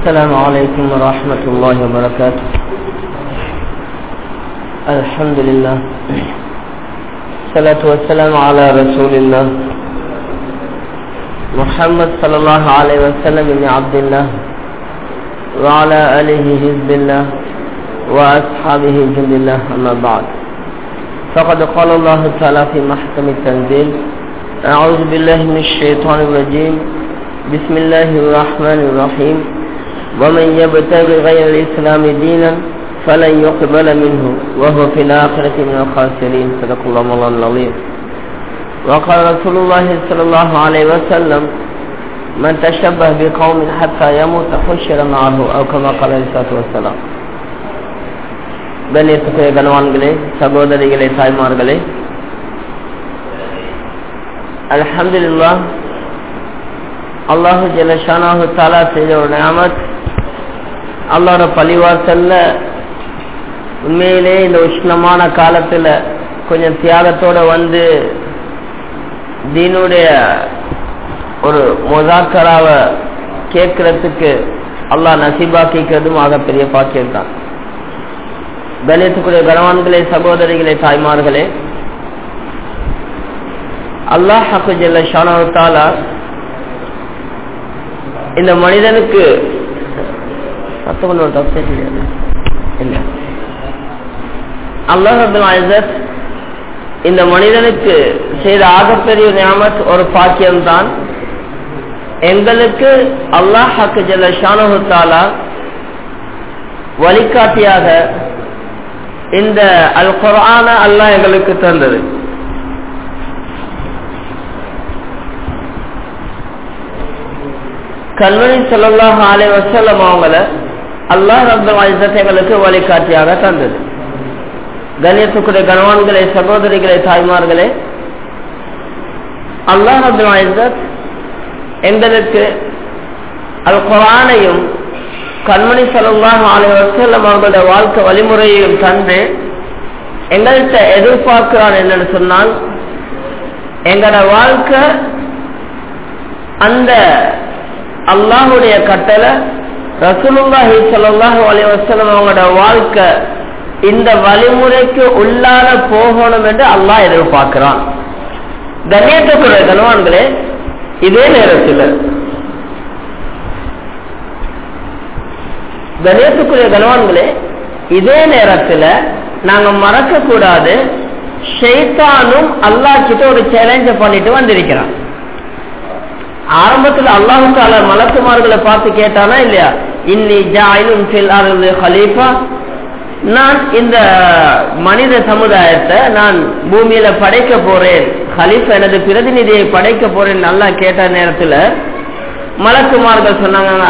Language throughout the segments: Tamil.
السلام عليكم ورحمة الله وبركاته الحمد لله الصلاة والسلام على رسول الله محمد صلى الله عليه وسلم بن عبد الله وعلى آله حزب الله وأصحابه جند الله أما بعد فقد قال الله تعالى في محكم التنزيل أعوذ بالله من الشيطان الرجيم بسم الله الرحمن الرحيم ومن يبتغي غير الإسلام دينا فلن يقبل منه وهو في الآخرة من الخاسرين صدق الله مولانا العظيم وقال رسول الله صلى الله عليه وسلم من تشبه بقوم حتى يموت حشر معه أو كما قال عليه الصلاة والسلام கண்ணியத்துக்குரிய கனவான்களே சகோதரிகளே தாய்மார்களே அல்ஹம்துலில்லா அல்லாஹு ஜலஷானாஹு தாலா செய்த ஒரு நியாமத் அல்லாஹோட பழிவாசல்ல உண்மையிலே இந்த உஷ்ணமான காலத்துல கொஞ்சம் தியாகத்தோட வந்து தீனுடைய ஒரு முதாக்கராவை கேட்கறதுக்கு அல்லாஹ் நசீபாக்கிக்கிறதும் ஆகப்பெரிய பாக்கியம் தான் கணியத்துக்குரிய கனவான்களே சகோதரிகளே தாய்மார்களே அல்லாஹ் ஹக்குஜல்ல ஷானாவுத்தாலா இந்த மனிதனுக்கு சத்தம் தப்பு இல்லை அல்லாஹ் அப்துல் இந்த மனிதனுக்கு செய்த ஆகப்பெரிய நியாமத் ஒரு பாக்கியம்தான் எங்களுக்கு அல்லாஹ் ஹக்கு ஜல்ல ஷானஹுத்தாலா வழிகாட்டியாக இந்த அல் குரான அல்லாஹ் எங்களுக்கு தந்தது கல்வனி சொல்லலாம் ஆலை வசல்லம் அவங்கள அல்லாஹ் ரப்பல் எங்களுக்கு வழிகாட்டியாக தந்தது கணியத்துக்குரிய கணவான்களே சகோதரிகளே தாய்மார்களே அல்லாஹ் ரபுல் எங்களுக்கு அல் குரானையும் கண்மணி சல்லாஹ் ஆலை வசல்லம் அவர்களுடைய வாழ்க்கை வழிமுறையையும் தந்து எங்கள்கிட்ட எதிர்பார்க்கிறான் என்னன்னு சொன்னால் எங்களோட வாழ்க்கை அந்த அல்லாஹுடைய கட்டளை ரசூலுல்லாஹி ஸல்லல்லாஹு அலைஹி வஸல்லம் அவங்களோட வாழ்க்கை இந்த வழிமுறைக்கு உள்ளார போகணும் என்று அல்லாஹ் எதிர்பார்க்கிறான் கண்ணியத்துக்குரிய கனவான்களே இதே நேரத்தில் கணேசக்குரிய கனவான்களே இதே நேரத்தில் நாங்க மறக்க கூடாது ஷெய்தானும் அல்லாஹ் கிட்ட ஒரு சேலஞ்ச பண்ணிட்டு வந்திருக்கிறான் ஆரம்பத்தில் அல்லாஹு தால மலக்குமார்களை பார்த்து கேட்டானா இல்லையா இன்னி ஜாயிலும் ஃபில் அருள் ஹலீஃபா நான் இந்த மனித சமுதாயத்தை நான் பூமியில படைக்க போறேன் ஹலீஃபா எனது பிரதிநிதியை படைக்க போறேன் நல்லா கேட்ட நேரத்துல மலக்குமார்கள்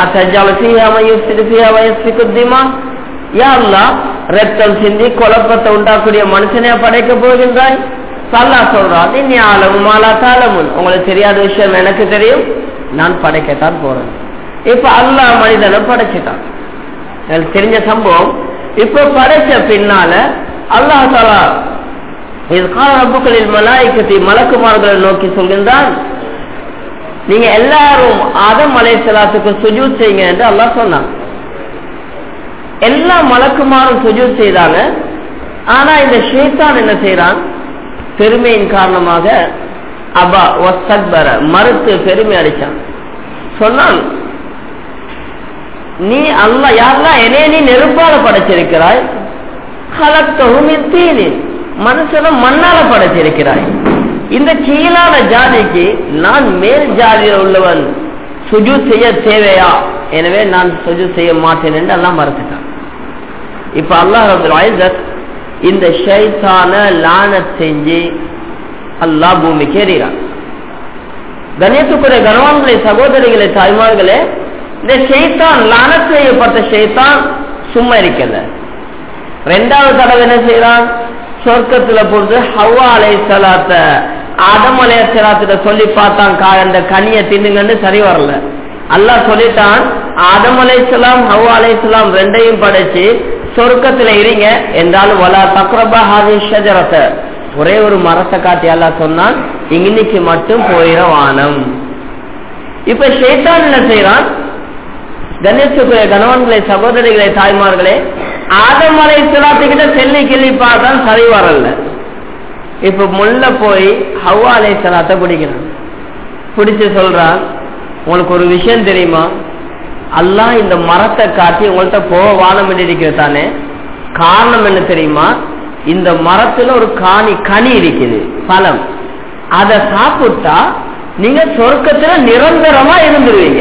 சொன்னாங்க ரத்தம் சிந்தி குழப்பத்தை உண்டாக்கூடிய மனுஷனையா படைக்க போகின்றாய் சல்லா சொல்றான் நீ ஆளவும் மாலா தாளமுன் உங்களுக்கு தெரியாத விஷயம் எனக்கு தெரியும் நான் படைக்கத்தான் போறேன் இப்ப அல்லா மனிதனை படைச்சிட்டான் எனக்கு தெரிஞ்ச சம்பவம் இப்ப படைச்ச பின்னால அல்லாஹ் தாலா இது கால ரப்புகளில் மலாய்க்கத்தை மலக்குமார்களை நோக்கி சொல்கின்றான் நீங்க எல்லாரும் ஆதம் மலைசலாத்துக்கு சுஜூத் செய்யுங்க என்று அல்லாஹ் சொன்னான் எல்லா மலக்குமாரும் சுஜூத் செய்தாங்க ஆனா இந்த ஷேத்தான் என்ன செய்யறான் பெருமையின் காரணமாக அபா ஒசக்பர மறுத்து பெருமை அடிச்சான் சொன்னான் நீ அல்ல யாரெல்லாம் என்னைய நீ நெருப்பால படைச்சிருக்கிறாய் கலக்தகும் தீனின் மனுஷனை மண்ணால படைச்சிருக்கிறாய் இந்த கீழான ஜாதிக்கு நான் மேல் ஜாதியில் உள்ளவன் சுஜு செய்ய தேவையா எனவே நான் சுஜு செய்ய மாட்டேன் என்று எல்லாம் மறுத்துட்டான் இப்ப அல்லாஹ் இந்த ஷைத்தான லான செஞ்சு அல்லா பூமிக்கு எறிகிறான் கணேசக்குரிய கனவான்களே சகோதரிகளே தாய்மார்களே இந்த ஷெய்தான் லான செய்யப்பட்ட ஷெய்தான் சும்மா இருக்கல ரெண்டாவது தடவை என்ன செய்யறான் சொர்க்கத்துல பொறுத்து ஹவ்வா அலை சலாத்த ஆதம் அலைய சலாத்திட்ட சொல்லி பார்த்தான் கா அந்த கனியை தின்னுங்கன்னு சரி வரல அல்லாஹ் சொல்லிட்டான் ஆதம் அலை சலாம் ஹவ்வா அலை சலாம் ரெண்டையும் படைச்சு சொர்க்கத்துல இருங்க என்றாலும் வலா தக்ரபா ஹாதி ஷஜரத்தை ஒரே ஒரு மரத்தை காட்டி எல்லாம் சொன்னான் இன்னைக்கு மட்டும் போயிட வானம் இப்ப ஷேத்தான் என்ன செய்யறான் கணேசுக்குரிய கணவன்களே சகோதரிகளே தாய்மார்களே ஆதம் அலை சிலாத்துக்கிட்ட செல்லி கிள்ளி பார்த்தான் சரி வரல இப்ப முள்ள போய் ஹவ்வா அலை சலாத்தை பிடிக்கிறான் பிடிச்சு சொல்றான் உங்களுக்கு ஒரு விஷயம் தெரியுமா அல்லாஹ் இந்த மரத்தை காட்டி உங்கள்கிட்ட போக வானம் இருக்கிறதானே காரணம் என்ன தெரியுமா இந்த மரத்துல ஒரு காணி கனி இருக்குது பழம் அதை சாப்பிட்டா நீங்க சொர்க்கத்துல நிரந்தரமா இருந்துருவீங்க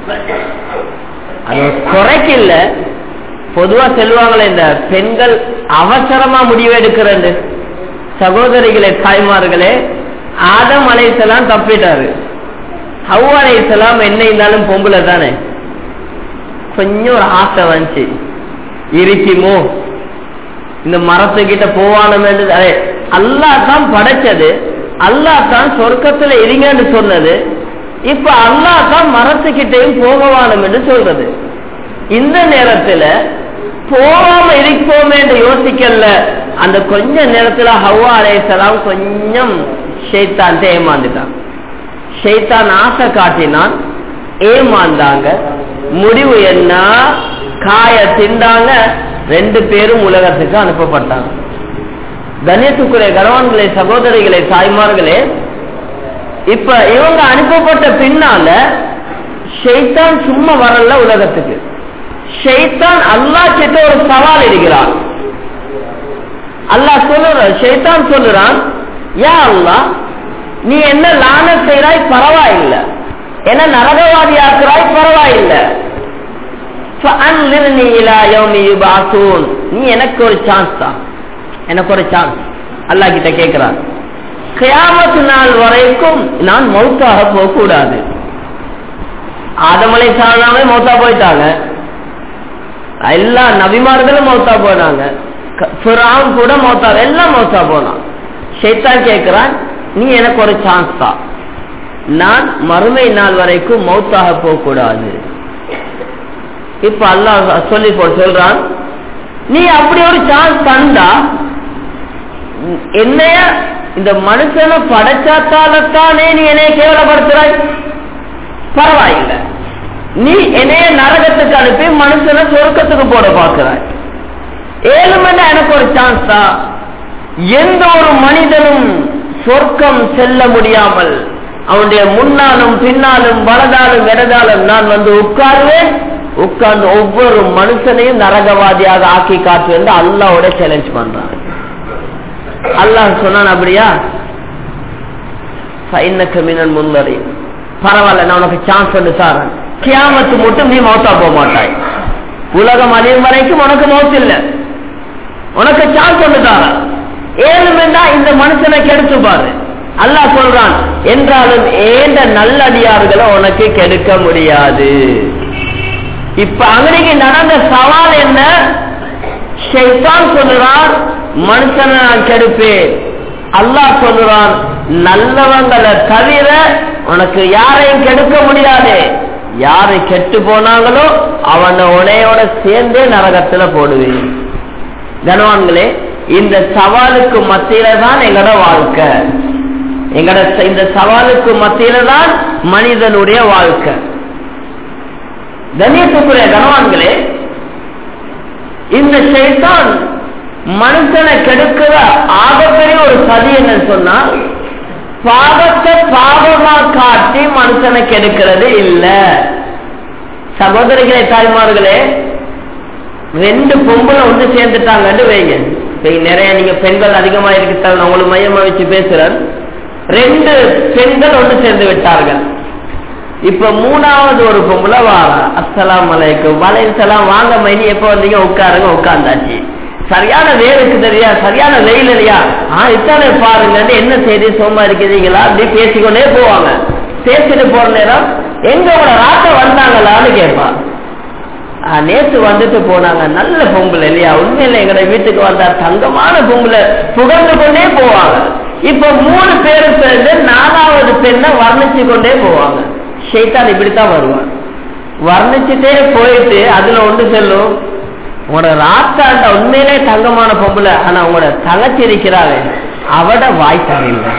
அது குறைக்கு இல்ல பொதுவா சொல்லுவாங்களே இந்த பெண்கள் அவசரமா முடிவு எடுக்கிறது சகோதரிகளே தாய்மார்களே ஆதம் அலைசலாம் தப்பிட்டாரு ஹவ் அலைசலாம் என்ன இருந்தாலும் பொம்பளை தானே கொஞ்சம் ஒரு ஆசை வந்துச்சு இருக்குமோ இந்த மரத்துக்கிட்ட போவானம் என்று அல்லா தான் படைச்சது அல்லா தான் சொர்க்கத்துல இருங்கன்னு சொன்னது இப்ப அல்லா தான் மரத்துக்கிட்டையும் போகவானம் என்று சொல்றது இந்த நேரத்துல போகாம இருப்போமே என்று யோசிக்கல அந்த கொஞ்ச நேரத்துல ஹவ்வா அலைசலாம் கொஞ்சம் ஷெய்தான் ஏமாந்துட்டான் ஷெய்தான் ஆசை காட்டினான் ஏமாந்தாங்க முடிவு என்ன காய திண்டாங்க ரெண்டு பேரும் உலகத்துக்கு அனுப்பப்பட்டாங்க கணேசுக்குரிய கணவான்களே சகோதரிகளே தாய்மார்களே இப்ப இவங்க அனுப்பப்பட்ட பின்னால ஷெய்தான் சும்மா வரல உலகத்துக்கு ஷெய்தான் அல்லா கிட்ட ஒரு சவால் இருக்கிறான் அல்லாஹ் சொல்லுற ஷெய்தான் சொல்லுறான் யா அல்லா நீ என்ன லான செய்றாய் பரவாயில்லை என்ன நரகவாதி ஆக்குறாய் பரவாயில்லை நீ எனக்கு ஒரு சான்ஸ் தான் எனக்கு ஒரு சான்ஸ் அல்லா கிட்ட கேட்கிறான் கியாமத்து நாள் வரைக்கும் நான் மௌத்தாக போக கூடாது ஆதமலை சாணாமே மௌத்தா போயிட்டாங்க எல்லா நபிமார்களும் மௌத்தா போனாங்க கூட மௌத்தா எல்லாம் மௌத்தா போனான் ஷைத்தான் கேட்கிறான் நீ எனக்கு ஒரு சான்ஸ் தான் நான் மறுமை நாள் வரைக்கும் மௌத்தாக போக கூடாது இப்ப அல்லாஹ் சொல்லி போ சொல்றான் நீ அப்படி ஒரு சான்ஸ் தந்தா என்னைய இந்த மனுஷனை படைச்சாத்தாலத்தானே நீ என்னைய கேவலப்படுத்துறாய் பரவாயில்லை நீ என்னைய நரகத்துக்கு அனுப்பி மனுஷனை சொர்க்கத்துக்கு போட பார்க்கிறாய் ஏழு மணி எனக்கு ஒரு சான்ஸ் தான் எந்த ஒரு மனிதனும் சொர்க்கம் செல்ல முடியாமல் அவனுடைய முன்னாலும் பின்னாலும் வலதாலும் இடதாலும் நான் வந்து உட்காருவேன் உட்கார்ந்து ஒவ்வொரு மனுஷனையும் நரகவாதியாக ஆக்கி காட்டு என்று அல்லாவோட சேலஞ்ச் பண்றான் அல்லாஹ் சொன்னான் அப்படியா மினன் முன்னறி பரவாயில்ல நான் உனக்கு சான்ஸ் வந்து சாரன் கியாமத்து மட்டும் நீ மௌத்தா போக மாட்டாய் உலகம் அழியும் வரைக்கும் உனக்கு மௌத்து இல்லை உனக்கு சான்ஸ் வந்து தாரன் ஏழுமெண்டா இந்த மனுஷனை கெடுத்து பாரு அல்லாஹ் சொல்றான் என்றாலும் ஏந்த நல்லடியார்களை உனக்கு கெடுக்க முடியாது இப்ப அங்கனைக்கு நடந்த சவால் என்ன ஷைத்தான் சொல்லுறான் மனுஷனை நான் கெடுப்பேன் அல்லாஹ் சொல்லுறான் நல்லவங்களை தவிர உனக்கு யாரையும் கெடுக்க முடியாது யாரு கெட்டு போனாங்களோ அவனை உனையோட சேர்ந்தே நரகத்துல போடுவேன் கனவான்களே இந்த சவாலுக்கு மத்தியில தான் எங்களோட வாழ்க்கை எங்கட இந்த சவாலுக்கு மத்தியில தான் மனிதனுடைய வாழ்க்கை கண்ணியத்துக்குரிய கனவான்களே இந்த ஷைத்தான் மனுஷனை கெடுக்கிற ஆகப்பெரிய ஒரு சதி என்னன்னு சொன்னா பாவத்தை பாவமா காட்டி மனுஷனை கெடுக்கிறது இல்ல சகோதரிகளே தாய்மார்களே ரெண்டு பொம்பளை ஒன்று சேர்ந்துட்டாங்கன்னு வைங்க நிறைய நீங்க பெண்கள் அதிகமா இருக்கிறாங்க நான் உங்களுக்கு மையமா வச்சு பேசுறேன் ரெண்டு பெண்கள் ஒன்று சேர்ந்து விட்டார்கள் இப்ப மூணாவது ஒரு பொம்பளை வாரா அஸ்லாம் வலைக்கும் வலைசலாம் வாங்க மைனி எப்ப வந்தீங்க உட்காருங்க உட்கார்ந்தாச்சு சரியான வேலுக்கு தெரியா சரியான வெயில் இல்லையா ஆ இத்தானே பாருங்க என்ன செய்தி சோமா இருக்கிறீங்களா அப்படி பேசிக்கொண்டே போவாங்க பேசிட்டு போற நேரம் எங்க உங்களோட ராத்த வந்தாங்களான்னு கேட்பான் நேத்து வந்துட்டு போனாங்க நல்ல பொம்பளை இல்லையா உண்மையில எங்கட வீட்டுக்கு வந்தா தங்கமான பொம்பளை புகழ்ந்து கொண்டே போவாங்க இப்ப மூணு பேரும் சேர்ந்து நாலாவது பெண்ணை வர்ணிச்சு கொண்டே போவாங்க ஷைத்தான் இப்படித்தான் வருவான் வர்ணிச்சுட்டே போயிட்டு அதுல ஒன்று செல்லும் உங்களோட ராத்தாண்ட உண்மையிலே தங்கமான பொம்பளை ஆனா உங்களோட தங்கச்சி இருக்கிறாரு அவட வாய் சரியில்லை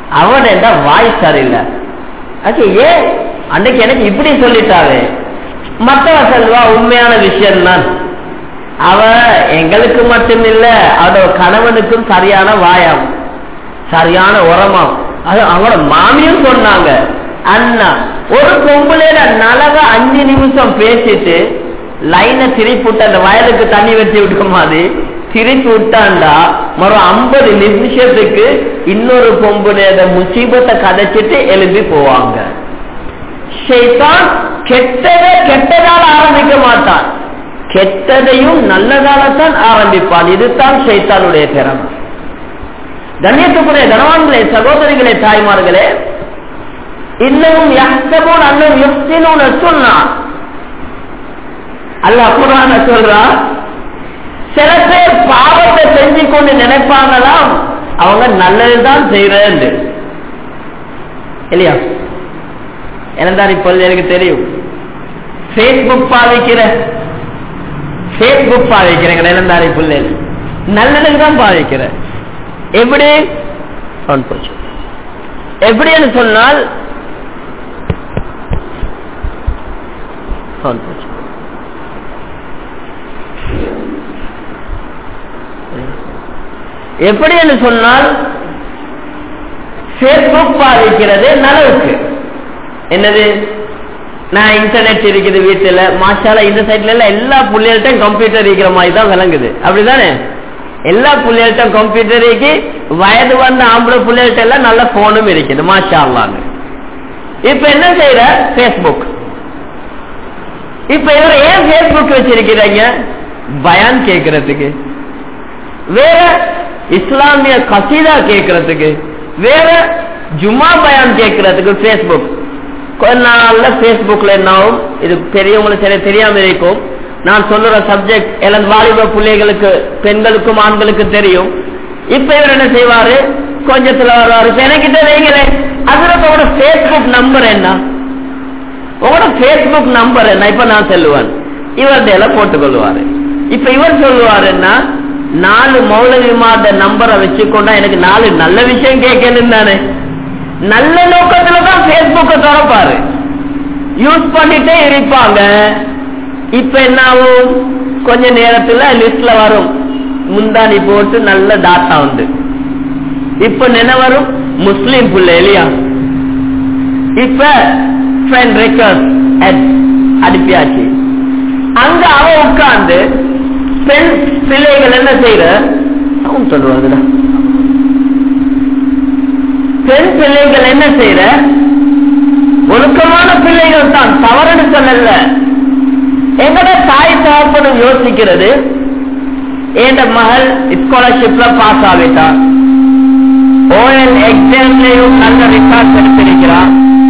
அவட வாய் சரியில்லை ஓகே ஏன் அன்னைக்கு எனக்கு இப்படி சொல்லிட்டாரு மற்றவ செல்வா உண்மையான விஷயம் தான் அவ எங்களுக்கு மட்டும் இல்ல அவரோட கணவனுக்கும் சரியான வாயம் சரியான உரமாம் அது அவங்களோட மாமியும் சொன்னாங்க அண்ணா ஒரு பொம்பளையில நலக அஞ்சு நிமிஷம் பேசிட்டு லைனை திருப்பி விட்டு அந்த வயலுக்கு தண்ணி வச்சு விட்ட மாதிரி திருப்பி விட்டாண்டா மறு ஐம்பது நிமிஷத்துக்கு இன்னொரு பொம்பளையோட முசீபத்தை கதைச்சிட்டு எழுப்பி போவாங்க ஷைத்தான் கெட்டதை கெட்டதால ஆரம்பிக்க மாட்டான் கெட்டதையும் நல்லதாலத்தான் ஆரம்பிப்பான் இதுதான் ஷைத்தானுடைய திறமை கண்ணியத்துக்குரிய கனவான்களே சகோதரிகளே தாய்மார்களே இன்னமும் யஹ்சபூன் அன்னும் யுக்தினூன்னு சொன்னான் அல்லாஹ் குரான சொல்றான் சில பேர் பாவத்தை செஞ்சு கொண்டு நினைப்பாங்களாம் அவங்க நல்லதுதான் செய்யறேன் இல்லையா என்னதான் இப்போ எனக்கு தெரியும் ஃபேஸ்புக் பாவிக்கிற ஃபேஸ்புக் பாவிக்கிறேங்க இளந்தாரி பிள்ளைகள் நல்லதுக்கு தான் பாவிக்கிறேன் எப்படி சவுண்ட் போச்சு எப்படின்னு சொன்னால் சவுண்ட் போச்சு எப்படி என்று சொன்னால் ஃபேஸ்புக் பாதிக்கிறது நலவுக்கு என்னது நான் இன்டர்நெட் இருக்குது வீட்டுல மாஷால இந்த சைட்ல எல்லாம் எல்லா புள்ளிகள்ட்டும் கம்ப்யூட்டர் இருக்கிற மாதிரி தான் விளங்குது அப்படிதானே எல்லா புள்ளிகள்ட்டும் கம்ப்யூட்டர் இருக்கு வயது வந்த ஆம்பளை புள்ளிகள்ட்ட எல்லாம் நல்ல போனும் இருக்குது மாஷா அல்லான்னு இப்ப என்ன செய்யற பேஸ்புக் இப்ப இவர் ஏன் பேஸ்புக் வச்சிருக்கிறீங்க பயான் கேட்கறதுக்கு வேற இஸ்லாமிய கசீதா கேட்கறதுக்கு வேற ஜும்மா பயான் கேட்கறதுக்கு பேஸ்புக் கொஞ்ச நாள்ல பேஸ்புக்ல என்னாவும் இது பெரியவங்களுக்கு சரியா தெரியாம இருக்கும் நான் சொல்லுற சப்ஜெக்ட் எல்லாம் வாலிப பிள்ளைகளுக்கு பெண்களுக்கும் ஆண்களுக்கும் தெரியும் இப்ப இவர் என்ன செய்வாரு கொஞ்சத்துல வருவாரு இப்ப எனக்கிட்ட வைங்களேன் அதுல உங்களோட பேஸ்புக் நம்பர் என்ன உங்களோட பேஸ்புக் நம்பர் என்ன இப்ப நான் சொல்லுவேன் இவர்கிட்ட எல்லாம் போட்டுக்கொள்வாரு இப்ப இவர் சொல்லுவாருன்னா நாலு மௌலவிமாத நம்பரை வச்சுக்கொண்டா எனக்கு நாலு நல்ல விஷயம் கேட்கணும் தானே நல்ல நோக்கத்துல தான் பேஸ்புக்க திறப்பாரு யூஸ் பண்ணிட்டே இருப்பாங்க இப்ப என்ன ஆகும் கொஞ்ச நேரத்துல லிஸ்ட்ல வரும் முந்தானி போட்டு நல்ல டாட்டா உண்டு இப்ப என்ன வரும் முஸ்லீம் புள்ள இல்லையா இப்ப ஃப்ரெண்ட் ரெக்கார்ட் அனுப்பியாச்சு அங்க அவ உட்கார்ந்து பெண் பிள்ளைகள் என்ன செய்யற சவுண்ட் சொல்லுவாங்கடா பெண் பிள்ளைகள் என்ன செய்யற ஒழுக்கமான பிள்ளைகள் தான் தவறுன்னு சொல்லல எங்கட தாய் தகப்பனும் யோசிக்கிறது என் மகள் ஸ்காலர்ஷிப்ல பாஸ் ஆகிட்டா ஓஎல் எக்ஸாம்லயும் நல்ல ரிசார்ட் எடுத்திருக்கிறான்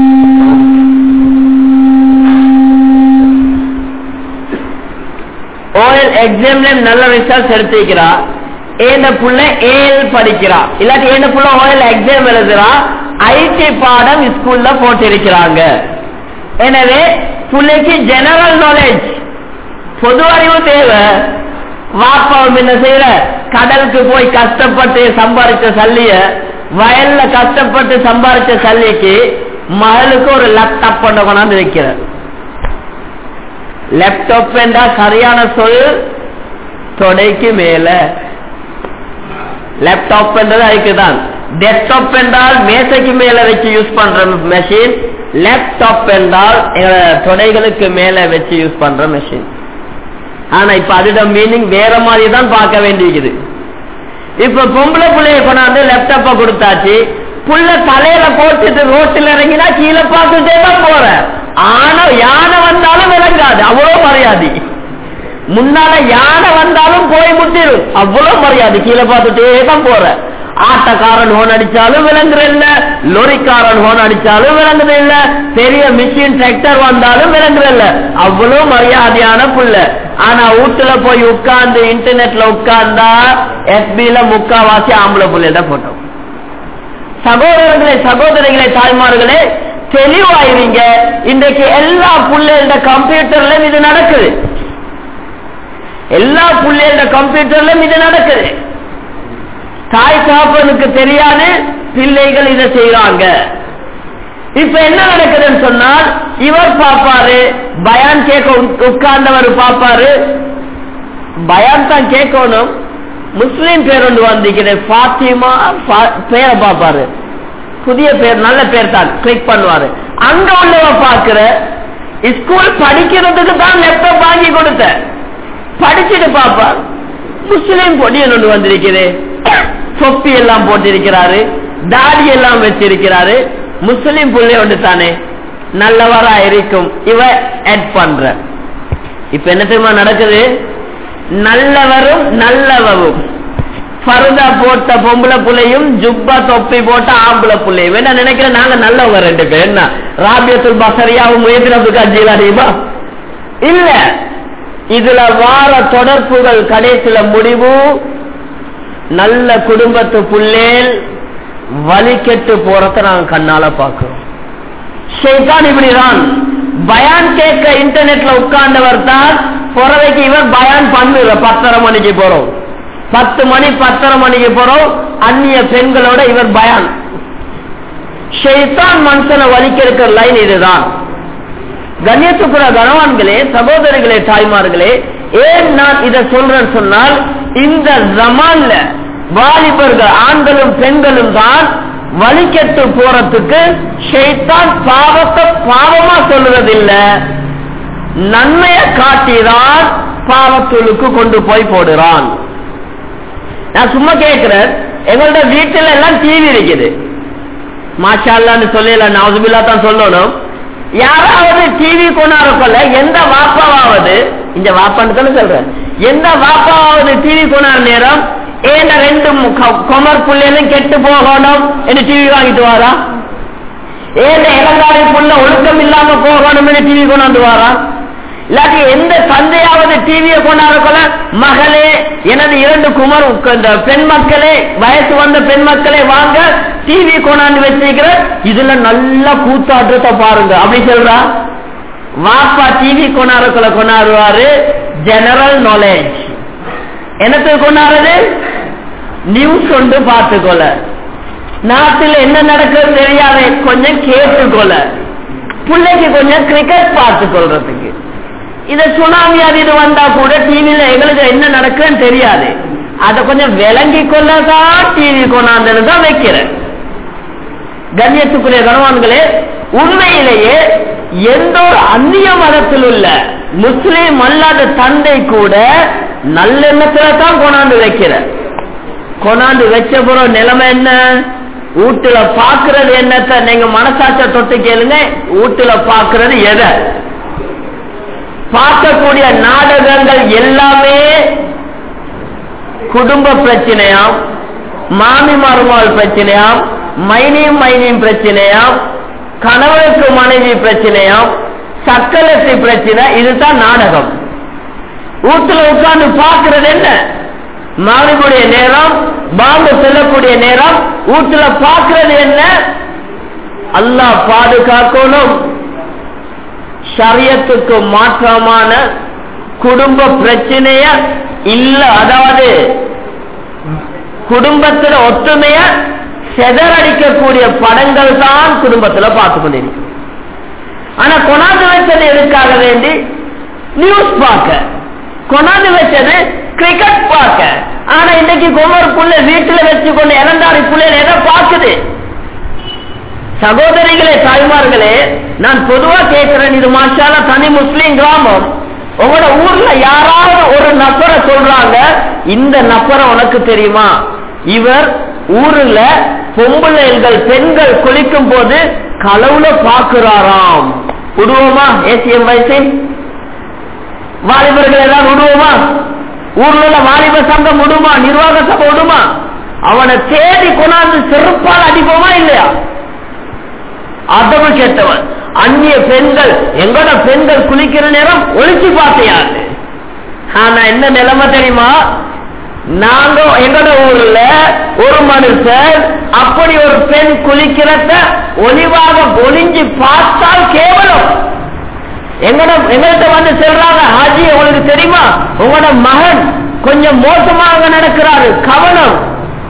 ஓஎல் எக்ஸாம்லயும் நல்ல ரிசல்ட்ஸ் எடுத்திருக்கிறா ஏந்த புள்ள ஏஎல் படிக்கிறா இல்லாட்டி ஏந்த புள்ள ஓஎல் எக்ஸாம் எழுதுறா ஐடி பாடம் ஸ்கூல்ல போட்டிருக்கிறாங்க எனவே பிள்ளைக்கு ஜெனரல் நாலேஜ் பொது அறிவு தேவை வாப்பாவும் என்ன செய்யற கடலுக்கு போய் கஷ்டப்பட்டு சம்பாதிச்ச சல்லிய வயல்ல கஷ்டப்பட்டு சம்பாதிச்ச சல்லிக்கு மகளுக்கு ஒரு லேப்டாப் கொண்டு கொண்டாந்து வைக்கிற லேப்டாப் என்றா சரியான சொல் தொடைக்கு மேல லேப்டாப் என்றது அதுக்குதான் டெஸ்க்டாப் என்றால் மேசைக்கு மேல வச்சு யூஸ் பண்ற மெஷின் லேப்டாப் என்றால் தொடைகளுக்கு மேல வச்சு யூஸ் பண்ற மெஷின் ஆனா இப்ப அதோட மீனிங் வேற மாதிரி தான் பார்க்க வேண்டியிருக்குது இப்ப பொம்பளை பிள்ளைய கொண்டாந்து லேப்டாப்ப கொடுத்தாச்சு புள்ள தலையில போட்டுட்டு ரோட்டில் இறங்கினா கீழே பார்த்துட்டே தான் போற ஆனா யானை வந்தாலும் விளங்காது அவ்வளவு மரியாதை முன்னால யானை வந்தாலும் போய் முட்டிடும் அவ்வளவு மரியாதை கீழே பார்த்துட்டே தான் போற ஆட்டக்காரன் ஹோன் அடிச்சாலும் விளங்குற இல்ல லொரிக்காரன் ஹோன் அடிச்சாலும் விளங்குது இல்ல பெரிய மிஷின் டிராக்டர் வந்தாலும் விளங்குற இல்ல அவ்வளவு மரியாதையான புள்ள ஆனா வீட்டுல போய் உட்கார்ந்து இன்டர்நெட்ல உட்கார்ந்தா எஸ்பில முக்காவாசி ஆம்பளை புள்ளையிட போட்டோ சகோதரர்களே சகோதரிகளே தாய்மார்களே தெளிவாயிருங்க இன்றைக்கு எல்லா புள்ளைகள கம்ப்யூட்டர்ல இது நடக்குது எல்லா புள்ளைகள கம்ப்யூட்டர்ல இது நடக்குது தாய் சாப்பனுக்கு தெரியாது பிள்ளைகள் இதை செய்யறாங்க இப்ப என்ன நடக்குதுன்னு சொன்னால் இவர் பாப்பாரு பயான் கேட்க உட்- உட்கார்ந்தவர் பாப்பாரு பயான் தான் கேட்கணும் முஸ்லீம் பேர் ஒன்று வந்திருக்குது பாத்திமா பா- பேரை பாப்பாரு புதிய பேர் நல்ல பேர் தான் கிளிக் பண்ணுவாரு அங்க உள்ளவ பாக்குற ஸ்கூல் படிக்கிறதுக்கு தான் லேப்டாப் வாங்கி கொடுத்த படிச்சுட்டு பாப்பார் முஸ்லீம் பொடியன் ஒன்று வந்திருக்குது தொப்பி எல்லாம் போட்டிருக்கிறாரு தாடி எல்லாம் வச்சிருக்கிறாரு முஸ்லீம் புள்ளை ஒன்று தானே நல்லவரா இருக்கும் இவ ஆட் பண்ற இப்ப என்ன தெரியுமா நடக்குது நல்லவரும் நல்லவரும் பருதா போட்ட பொம்பளை புள்ளையும் ஜுப்பா தொப்பி போட்ட ஆம்பளை புள்ளையும் என்ன நினைக்கிறேன் நாங்க நல்லவங்க ரெண்டு பேர் என்ன ராபியத்துல் பசரியாவும் முயற்சினதுக்கு அஜீல் அறியுமா இல்ல இதுல வார தொடர்புகள் கடைசியில முடிவு நல்ல குடும்பத்து புள்ளேல் வழி கெட்டு போறத நாங்க கண்ணால பாக்குறோம் ஷைத்தான் இப்படிதான் பயான் கேட்க இன்டர்நெட்ல உட்கார்ந்தவர் தான் பிறவைக்கு இவர் பயான் பண்ணுற பத்தரை மணிக்கு போறோம் பத்து மணி பத்தரை மணிக்கு போறோம் அந்நிய பெண்களோட இவர் பயான் ஷைத்தான் மனுஷனை வலிக்க இருக்கிற லைன் இதுதான் கண்ணியத்துக்குற கணவான்களே சகோதரிகளே தாய்மார்களே ஏன் நான் இதை சொல்றேன்னு சொன்னால் இந்த ஜமான்ல வாலிபர்கள் ஆண்களும் பெண்களும் தான் வழிகெட்டு போறதுக்கு ஷைத்தான் பாவத்தை பாவமா சொல்லுவதில்ல நன்மைய காட்டிதான் பாவத்துளுக்கு கொண்டு போய் போடுறான் நான் சும்மா கேட்கிறேன் எங்களோட வீட்டுல எல்லாம் டிவி இருக்குது மாஷால்லான்னு சொல்லல நவதுபில்லா தான் சொல்லணும் யாராவது டிவி கொண்டாடுறப்பல எந்த வாப்பாவது இந்த வாப்பான்னு தானே சொல்றேன் எந்த வாப்பாவது டிவி கொண்டாட நேரம் ஏண்ட ரெண்டு மு- கொமர் புள்ளையிலும் கெட்டு போகணும் என்று டிவி வாங்கிட்டு வாரா ஏண்ட இளங்காரி புள்ள ஒழுக்கம் இல்லாம போகணும் டிவி கொண்டாந்து வாரா இல்லாட்டி எந்த தந்தையாவது டிவியை கொண்டாடுறப்பல மகளே எனது இரண்டு குமர் இந்த பெண் மக்களே வயசு வந்த பெண் மக்களே வாங்க டிவி கொண்டாந்து வச்சிருக்கிற இதுல நல்ல கூத்தாட்டத்தை பாருங்க அப்படி சொல்றா வாப்பா டிவி கொண்டாடுறக்குள்ள கொண்டாடுவாரு ஜெனரல் நாலேஜ் என்னத்துக்கு கொண்டாடுறது நியூஸ் கொண்டு பார்த்துக்கொள்ள நாட்டில் என்ன நடக்குது தெரியாது கொஞ்சம் கேட்டுக்கொள்ள பிள்ளைக்கு கொஞ்சம் கிரிக்கெட் பார்த்து கொள்றதுக்கு இத சுனாமி அது இது வந்தா கூட டிவில எங்களுக்கு என்ன நடக்குன்னு தெரியாது அதை கொஞ்சம் விளங்கி கொள்ளதான் டிவி கொண்டாந்து தான் வைக்கிறேன் கண்ணியத்துக்குரிய கணவான்களே உண்மையிலேயே எந்த ஒரு அந்நிய மதத்தில் உள்ள முஸ்லீம் அல்லாத தந்தை கூட நல்லெண்ணத்துல தான் கொண்டாந்து வைக்கிற கொண்டாந்து வச்ச பிறகு நிலைமை என்ன வீட்டுல பாக்குறது என்னத்த நீங்க மனசாட்ச தொட்டு கேளுங்க வீட்டுல பாக்குறது எதை பார்க்கக்கூடிய நாடகங்கள் எல்லாமே குடும்ப பிரச்சனையாம் மாமி மருமாள் பிரச்சனையாம் மைனியும் மைனியும் பிரச்சனையாம் கணவனுக்கு மனைவி பிரச்சனையாம் சக்கலத்து பிரச்சனை இதுதான் நாடகம் வீட்டுல உட்கார்ந்து பார்க்கிறது என்ன மாவினுடைய நேரம் பாம்பு செல்லக்கூடிய நேரம் வீட்டுல பார்க்கிறது என்ன அல்லாஹ் பாதுகாக்கணும் ஷரியத்துக்கு மாற்றமான குடும்ப பிரச்சனைய இல்ல அதாவது குடும்பத்துல ஒற்றுமைய செதறடிக்கக்கூடிய படங்கள் தான் குடும்பத்துல பார்த்து கொண்டிருக்கும் ஆனா கொண்டாந்து வச்சது எதுக்காக வேண்டி நியூஸ் பார்க்க கொண்டாந்து வச்சது கிரிக்கெட் பார்க்க ஆனா இன்னைக்கு குமர் புள்ள வீட்டுல வச்சு கொண்டு இறந்தாரி புள்ளையில எதை பார்க்குது சகோதரிகளே தாய்மார்களே நான் பொதுவா கேட்கிறேன் இது மாஷால தனி முஸ்லீம் கிராமம் உங்களோட ஊர்ல யாராவது ஒரு நபரை சொல்றாங்க இந்த நபரை உனக்கு தெரியுமா இவர் ஊர்ல பொம்பளைகள் பெண்கள் குளிக்கும் போது களவுல பாக்குறாராம் விடுவோமா ஏசிஎம் வயசு வாலிபர்கள் ஏதாவது விடுவோமா ஊர்ல உள்ள வாலிப சங்கம் விடுமா நிர்வாக சபை விடுமா அவனை தேடி கொண்டாந்து செருப்பால் அடிப்போமா இல்லையா அதவு கேட்டவன் அந்நிய பெண்கள் எங்கட பெண்கள் குளிக்கிற நேரம் ஒழிச்சு பார்த்தையாது ஆனா என்ன நிலைமை தெரியுமா நாங்க எங்கட ஊர்ல ஒரு மனுஷன் அப்படி ஒரு பெண் குளிக்கிறத ஒளிவாக ஒளிஞ்சு பார்த்தால் கேவலம் எங்கட எங்கள்கிட்ட வந்து சொல்றாங்க ஹாஜி உங்களுக்கு தெரியுமா உங்களோட மகன் கொஞ்சம் மோசமாக நடக்கிறாரு கவனம்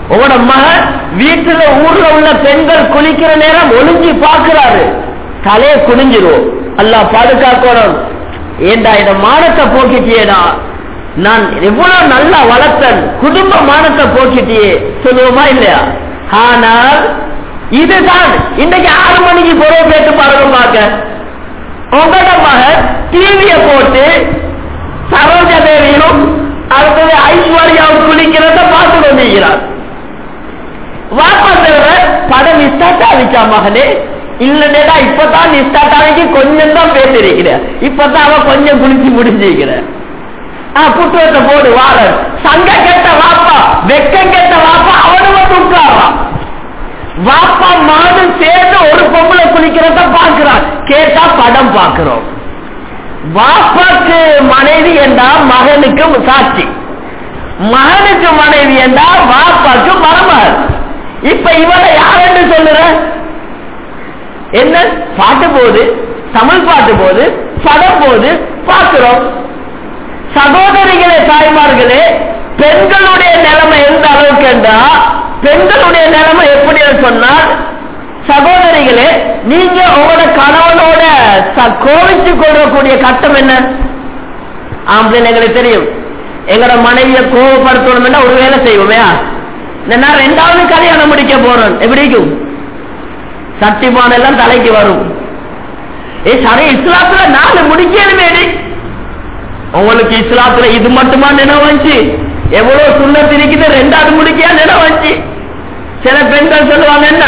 உங்களோட மகன் வீட்டுல ஊர்ல உள்ள பெண்கள் குளிக்கிற நேரம் ஒளிஞ்சு பாக்குறாரு தலையை குனிஞ்சிரும் அல்லாஹ் பாதுகாக்கணும் ஏண்டா இந்த மானத்தை போக்கிட்டியேடா நான் எவ்வளவு நல்லா வளர்த்தன் குடும்ப மானத்தை போக்கிட்டியே சொல்லுவோமா இல்லையா ஆனால் இதுதான் இன்னைக்கு ஆறு மணிக்கு பொருள் கேட்டு பாருங்க பார்க்க உங்களோட மகன் டிவிய போட்டு சரோஜா தேவியும் அடுத்தது ஐஸ்வர்யாவும் குளிக்கிறத பார்த்து கொண்டிருக்கிறார் வாப்பா தவிர படம் ஸ்டார்ட் ஆகிச்சா மகனே இல்லடா இப்பதான் நீ ஸ்டார்ட் ஆகி கொஞ்சம் தான் பேசிருக்கிற இப்பதான் அவன் கொஞ்சம் குளிச்சு முடிஞ்சிருக்கிற புத்தகத்தை போடு வாழ சங்க கெட்ட வாப்பா வெக்கம் கெட்ட வாப்பா அவனு வந்து உட்காரான் வாப்பா மாதம் சேர்ந்து ஒரு பொம்பளை குளிக்கிறத பாக்குறான் கேட்டா படம் பாக்குறோம் வாப்பாக்கு மனைவி என்றா மகனுக்கு சாட்சி மகனுக்கு மனைவி என்றா வாப்பாக்கு மருமகள் இப்ப இவரை யாருன்னு சொல்லுற என்ன பாட்டு போது தமிழ் பாட்டு போது படம் போது பார்க்கிறோம் சகோதரிகளே தாய்மார்களே பெண்களுடைய நிலைமை எந்த அளவுக்கு என்றா பெண்களுடைய நிலைமை எப்படி சொன்னால் சகோதரிகளே நீங்க உங்களோட கணவனோட கோவிச்சு கொள்ளக்கூடிய கட்டம் என்ன ஆம்பளை எங்களுக்கு தெரியும் எங்களோட மனைவியை கோவப்படுத்தணும்னா ஒரு வேலை செய்வோமே நான் ரெண்டாவது கல்யாணம் முடிக்க போறேன் எப்படி இருக்கும் சத்தியமான எல்லாம் தலைக்கு வரும் ஏ சரி இஸ்லாத்துல நாலு முடிக்கணுமே உங்களுக்கு இஸ்லாத்துல இது மட்டுமா நினைவு வந்துச்சு எவ்வளவு சுண்ணத்து இருக்குது ரெண்டாவது முடிக்கையா நினைவு வந்துச்சு சில பெண்கள் சொல்லுவாங்க என்ன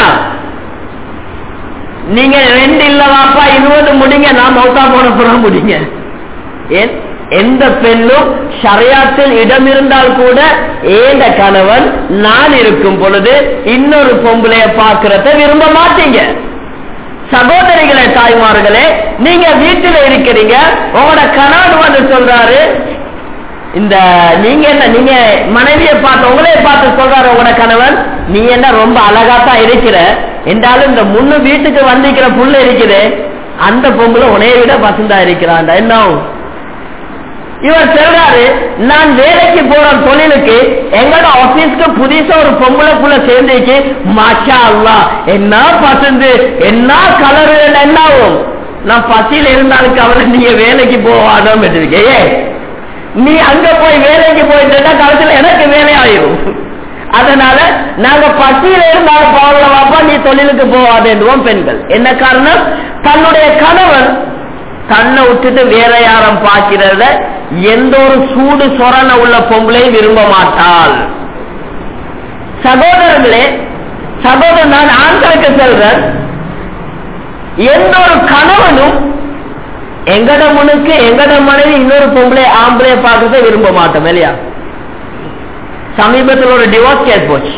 நீங்க ரெண்டு இல்ல வாப்பா இருபது முடிங்க நான் மௌத்தா போன புறம் முடிங்க ஏன் எந்த பெண்ணும் ஷரியாத்தில் இடம் இருந்தால் கூட ஏந்த கணவன் நான் இருக்கும் பொழுது இன்னொரு பொம்பளைய பார்க்கறத விரும்ப மாட்டீங்க சகோதரிகளே தாய்மார்களே நீங்க வீட்டில் இருக்கிறீங்க உங்களோட கணவன் வந்து சொல்றாரு இந்த நீங்க என்ன நீங்க மனைவியை பார்த்து உங்களே பார்த்து சொல்றாரு உங்களோட கணவன் நீ என்ன ரொம்ப அழகா தான் இருக்கிற என்றாலும் இந்த முன்னு வீட்டுக்கு வந்திருக்கிற புள்ள இருக்குது அந்த பொம்பளை உனைய விட பசந்தா இருக்கிறான் என்ன இவர் சொல்றாரு நான் வேலைக்கு போற தொழிலுக்கு எங்களோட ஆபீஸ்க்கு புதுசா ஒரு பொம்பளை புள்ள சேர்ந்துக்கு மாஷா அல்லா என்ன பசந்து என்ன கலரு என்ன ஆகும் நான் பசியில இருந்தாலும் கவலை நீங்க வேலைக்கு போவாதான் இருக்கே நீ அங்க போய் வேலைக்கு போயிட்டா காலத்துல எனக்கு வேலை ஆயிரும் அதனால நாங்க பசியில இருந்தாலும் பரவாயில்ல வாப்பா நீ தொழிலுக்கு போவாதேன்றுவோம் பெண்கள் என்ன காரணம் தன்னுடைய கணவன் தன்னை விட்டுட்டு வேற யாரும் பார்க்கிறத எந்த ஒரு சூடு சொரண உள்ள பொம்பளையும் விரும்ப மாட்டாள் சகோதரர்களே சகோதரன் நான் ஆண்களுக்கு செல்றேன் எந்த ஒரு கணவனும் எங்கட முனுக்கு எங்கட மனைவி இன்னொரு பொம்பளை ஆம்பளை பார்க்கறத விரும்ப மாட்டோம் இல்லையா சமீபத்தில் ஒரு டிவோர்ஸ் கேஸ் போச்சு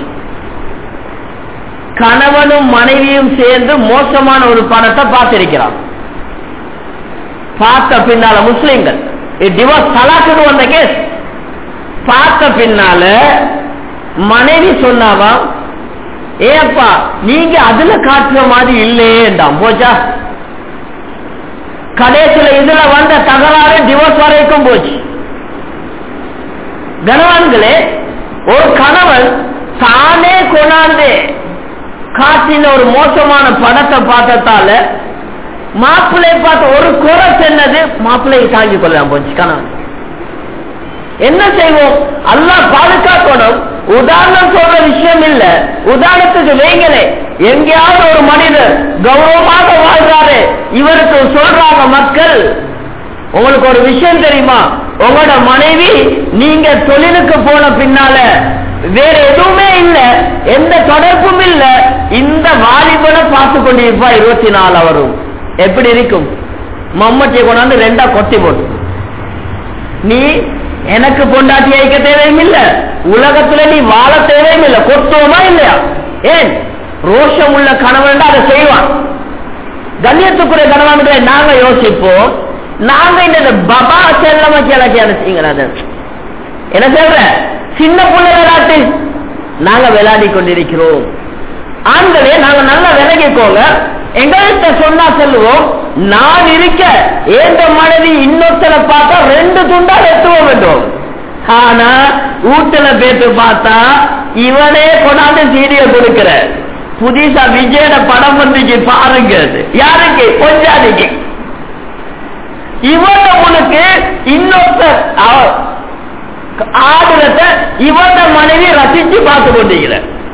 கணவனும் மனைவியும் சேர்ந்து மோசமான ஒரு படத்தை பார்த்திருக்கிறான் பார்த்த பின்னால முஸ்லிம்கள் டிவோர்ஸ் தலாக்குன்னு வந்த கேஸ் பார்த்த பின்னால மனைவி சொன்னாவா ஏப்பா நீங்க அதுல காட்டுற மாதிரி இல்லையேண்டாம் போச்சா கடைசியில இதுல வந்த தகராறு டிவோர்ஸ் வரைக்கும் போச்சு கனவான்களே ஒரு கணவன் தானே கொண்டாந்து காட்டின ஒரு மோசமான படத்தை பார்த்ததால மாப்பிள்ளை பார்த்த ஒரு குறை சென்னது மாப்பிள்ளையை தாங்கிக் கொள்ளலாம் போச்சு கணவன் என்ன செய்வோம் அல்லாஹ் பாதுகாக்கணும் உதாரணம் சொல்ற விஷயம் இல்ல உதாரணத்துக்கு வைங்களே எங்கேயாவது ஒரு மனிதர் கௌரவமாக வாழ்றாரு இவருக்கு சொல்றாங்க மக்கள் உங்களுக்கு ஒரு விஷயம் தெரியுமா உங்களோட மனைவி நீங்க தொழிலுக்கு போன பின்னால வேற எதுவுமே இல்ல எந்த தொடர்பும் இல்ல இந்த வாலிபனை பார்த்து கொண்டிருப்பா இருபத்தி நாலு வரும் எப்படி இருக்கும் மம்மட்டியை கொண்டாந்து ரெண்டா கொட்டி போட்டு நீ எனக்கு பொண்டாட்டி ஐக்க தேவையும் இல்ல உலகத்துல நீ வாழ தேவையும் இல்ல கொத்துவமா இல்லையா ஏன் ரோஷம் உள்ள கணவன் அதை செய்வான் கண்ணியத்துக்குரிய கணவன் நாங்க யோசிப்போம் நாங்க இந்த பபா செல்லமா கிழக்கு அனுப்பிச்சீங்க என்ன சொல்ற சின்ன புள்ள விளையாட்டு நாங்க விளையாடி கொண்டிருக்கிறோம் ஆண்களே நாங்க நல்லா விலகிக்கோங்க எங்கள்கிட்ட சொன்னா சொல்லுவோம் நான் இருக்க ஏந்த மனைவி இன்னொருத்தரை பார்த்தா ரெண்டு துண்டா வெட்டுவோம் வேண்டும் ஆனா வீட்டுல பேத்து பார்த்தா இவனே கொண்டாந்து சீடிய கொடுக்கிற புதுசா விஜயோட படம் வந்துச்சு பாருங்க அது. யாருக்கு கொஞ்சாதிக்கு இவன் உனக்கு இன்னொருத்தர் அவ- ஆடுறத இவன் மனைவி ரசிச்சு பார்த்து கொண்டிருக்கிற